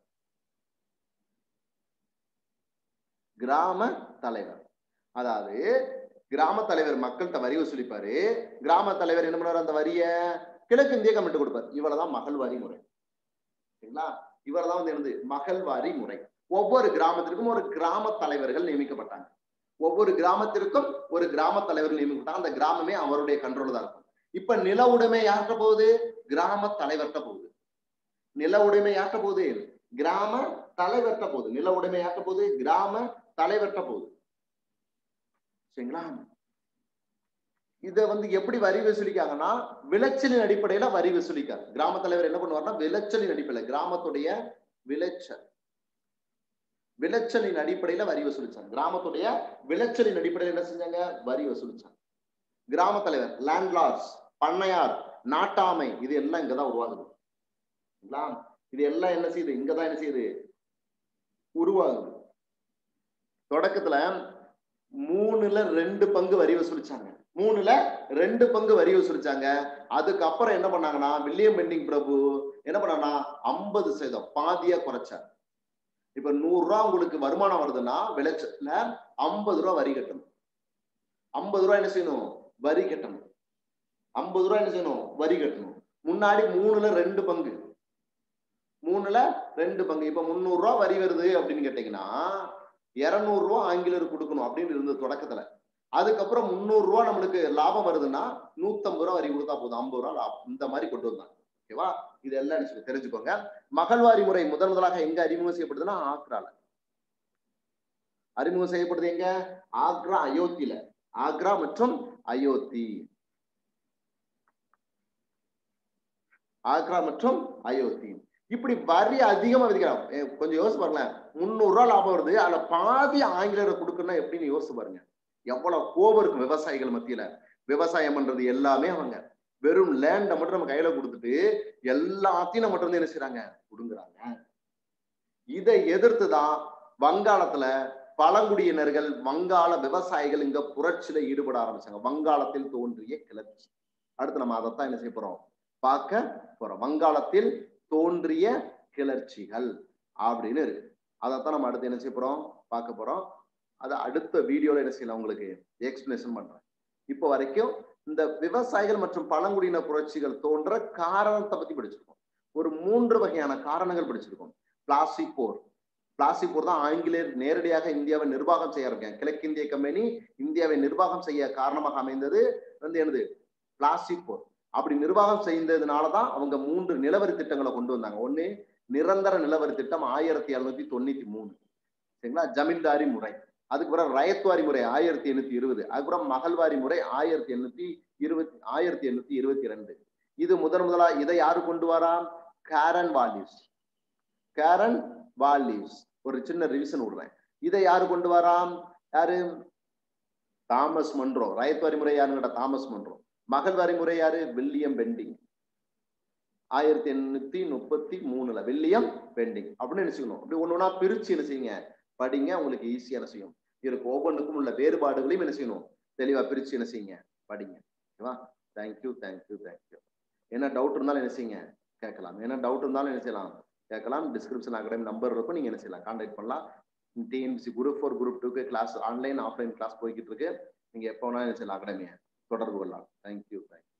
கிராம தலைவர் அதாவது கிராம தலைவர் மக்கள்கிட்ட வரி வசூலிப்பாரு கிராம தலைவர் என்ன பண்ணுவார் அந்த வரிய கிழக்கு இந்திய கமிட்டி கொடுப்பார் இவ்வளவுதான் மகள்வாரி முறை சரிங்களா இவர்தான் வந்து என்னது மகள்வாரி முறை ஒவ்வொரு கிராமத்திற்கும் ஒரு கிராம தலைவர்கள் நியமிக்கப்பட்டாங்க ஒவ்வொரு கிராமத்திற்கும் ஒரு கிராம தலைவர்கள் நியமிக்கப்பட்டாங்க அந்த கிராமமே அவருடைய கண்ட்ரோல் தான் இருக்கும் இப்ப நில உடைமை யார்கிட்ட போகுது கிராம தலைவர்கிட்ட போகுது நில உடைமை யார்கிட்ட போகுது கிராம தலைவர்கிட்ட போகுது நில உடைமை யார்கிட்ட போகுது கிராம தலைவர்கிட்ட போகுது சரிங்களா இத வந்து எப்படி வரி வசூலிக்காங்கன்னா விளைச்சலின் அடிப்படையில வரி வசூலிக்காரு கிராம தலைவர் என்ன பண்ணுவார்னா விளைச்சலின் அடிப்படையில கிராமத்துடைய விளைச்சல் விளைச்சலின் அடிப்படையில வரி வசூலிச்சாங்க கிராமத்துடைய விளைச்சலின் அடிப்படையில் என்ன செஞ்சாங்க வரி வசூலிச்சாங்க கிராம தலைவர் லேண்ட்லார்ட்ஸ் பண்ணையார் நாட்டாமை இது எல்லாம் இங்கதான் உருவாகுது சரிங்களா? இது எல்லாம் என்ன செய்யுது இங்கதான் என்ன செய்யுது உருவாகுது தொடக்கத்துல மூணுல ரெண்டு பங்கு வரி வசூலிச்சாங்க மூணுல ரெண்டு பங்கு வரி வசூலிச்சாங்க அதுக்கப்புறம் என்ன பண்ணாங்கன்னா வில்லியம் பெண்டிங் பிரபு என்ன பண்ணாங்கன்னா ஐம்பது சதவீதம் பாதியா குறைச்சார் இப்ப நூறு ரூபா உங்களுக்கு வருமானம் வருதுன்னா விளைச்சல்ல ஐம்பது ரூபா வரி கட்டணும் ஐம்பது ரூபா என்ன செய்யணும் வரி கட்டணும் ஐம்பது ரூபா என்ன செய்யணும் வரி கட்டணும் முன்னாடி மூணுல ரெண்டு பங்கு மூணுல ரெண்டு பங்கு இப்ப முந்நூறு ரூபா வரி வருது அப்படின்னு கேட்டீங்கன்னா இருநூறு ரூபா ஆங்கிலர் கொடுக்கணும் அப்படின்னு இருந்தது தொடக்கத்துல அதுக்கப்புறம் முந்நூறு ரூபா நம்மளுக்கு லாபம் வருதுன்னா நூத்தம்பது ரூபா வரி கொடுத்தா போதும் ஐம்பது ரூபா லாபம் இந்த மாதிரி கொண்டு வந்தாங்க ஓகேவா இது எல்லாம் என்ன சொல்லி தெரிஞ்சுக்கோங்க மகள்வாரி முறை முதன் முதலாக எங்க அறிமுகம் செய்யப்படுதுன்னா ஆக்ரால அறிமுகம் செய்யப்படுது எங்க ஆக்ரா அயோத்தியில ஆக்ரா மற்றும் அயோத்தி ஆக்ரா மற்றும் அயோத்தி இப்படி வரி அதிகமா விதிக்கிறான் ஏ, கொஞ்சம் யோசிச்சு பாருங்களேன் முந்நூறு ரூபாய் லாபம் வருது அதுல பாதி ஆங்கிலேயரை கொடுக்கணும் எப்படின்னு யோசிச்சு பாருங்க எவ்வளவு கோபம் இருக்கும் விவசாயிகள் மத்தியில விவசாயம் பண்றது எல்லாமே அவங்க வெறும் லேண்டை மட்டும் நம்ம கையில கொடுத்துட்டு எல்லாத்தையும் நம்ம வந்து என்ன செய்றாங்க கொடுங்குறாங்க இதை எதிர்த்துதான் வங்காளத்துல பழங்குடியினர்கள் வங்காள விவசாயிகள் இங்க புரட்சியில ஈடுபட ஆரம்பிச்சாங்க வங்காளத்தில் தோன்றிய கிளர்ச்சி அடுத்து நம்ம அதைத்தான் என்ன செய்ய போறோம் பார்க்க போறோம் வங்காளத்தில் தோன்றிய கிளர்ச்சிகள் அப்படின்னு இருக்கு அதைத்தான் நம்ம அடுத்து என்ன செய்ய போறோம் பார்க்க போறோம் அதை அடுத்த வீடியோல என்ன செய்யலாம் உங்களுக்கு எக்ஸ்பிளேஷன் பண்றேன் இப்போ வரைக்கும் இந்த விவசாயிகள் மற்றும் பழங்குடியின புரட்சிகள் தோன்ற காரணத்தை பத்தி படிச்சிருக்கோம் ஒரு மூன்று வகையான காரணங்கள் படிச்சிருக்கோம் பிளாஸ்டிக் போர் பிளாஸ்டிக் போர் தான் ஆங்கிலேயர் நேரடியாக இந்தியாவை நிர்வாகம் செய்ய ஆரம்பிக்காங்க கிழக்கிந்திய கம்பெனி இந்தியாவை நிர்வாகம் செய்ய காரணமாக அமைந்தது வந்து என்னது பிளாஸ்டிக் போர் அப்படி நிர்வாகம் செய்ததுனாலதான் அவங்க மூன்று நிலவரி திட்டங்களை கொண்டு வந்தாங்க ஒண்ணு நிரந்தர நிலவரி திட்டம் ஆயிரத்தி எழுநூத்தி தொண்ணூத்தி மூணு சரிங்களா ஜமீன்தாரி முறை அதுக்கு பிறகு ரயத்வாரி முறை ஆயிரத்தி எண்ணூத்தி இருபது அதுக்கப்புறம் மகள்வாரி முறை ஆயிரத்தி எண்ணூத்தி இருபத்தி ஆயிரத்தி எண்ணூத்தி இருபத்தி ரெண்டு இது முதன் முதலா இதை யாரு கொண்டு வரா கேரன் வாலிவ்ஸ் கேரன் வாலிவ்ஸ் ஒரு சின்ன ரிவிஷன் விடுறேன் இதை யாரு கொண்டு வராம் யாரு தாமஸ் மன்றோ ரயத்வாரி முறை யாருங்கிட்ட தாமஸ் மன்றோ மகள்வாரி முறை யாரு வில்லியம் பெண்டிங் ஆயிரத்தி எண்ணூத்தி முப்பத்தி மூணுல வில்லியம் பெண்டிங் அப்படின்னு நினைச்சுக்கணும் அப்படி ஒண்ணு ஒண்ணா பிரிச்சு என்ன செய்யுங்க படிங்க உங்களுக்கு ஈஸியா என்ன செய்யும் இதுக்கு ஒவ்வொன்றுக்கும் உள்ள வேறுபாடுகளையும் என்ன செய்யணும் தெளிவா பிரிச்சு என்ன செய்யுங்க படிங்க ஓகேவா தேங்க்யூ தேங்க்யூ தேங்க்யூ என்ன டவுட் இருந்தாலும் என்ன செய்யுங்க கேட்கலாம் என்ன டவுட் இருந்தாலும் என்ன செய்யலாம் கேட்கலாம் டிஸ்கிரிப்ஷன் அகாடமி நம்பர் இருக்கும் நீங்க என்ன செய்யலாம் கான்டாக்ட் பண்ணலாம் டிஎன்பிசி குரூப் ஃபோர் குரூப் டூக்கு கிளாஸ் ஆன்லைன் ஆஃப்லைன் கிளாஸ் போய்கிட்டு இருக்கு நீங்க எப்போ வேணாலும் என்ன செய்யலாம் அகாடமியை தொடர்பு கொள்ளலாம் தேங்க்யூ தேங்க்யூ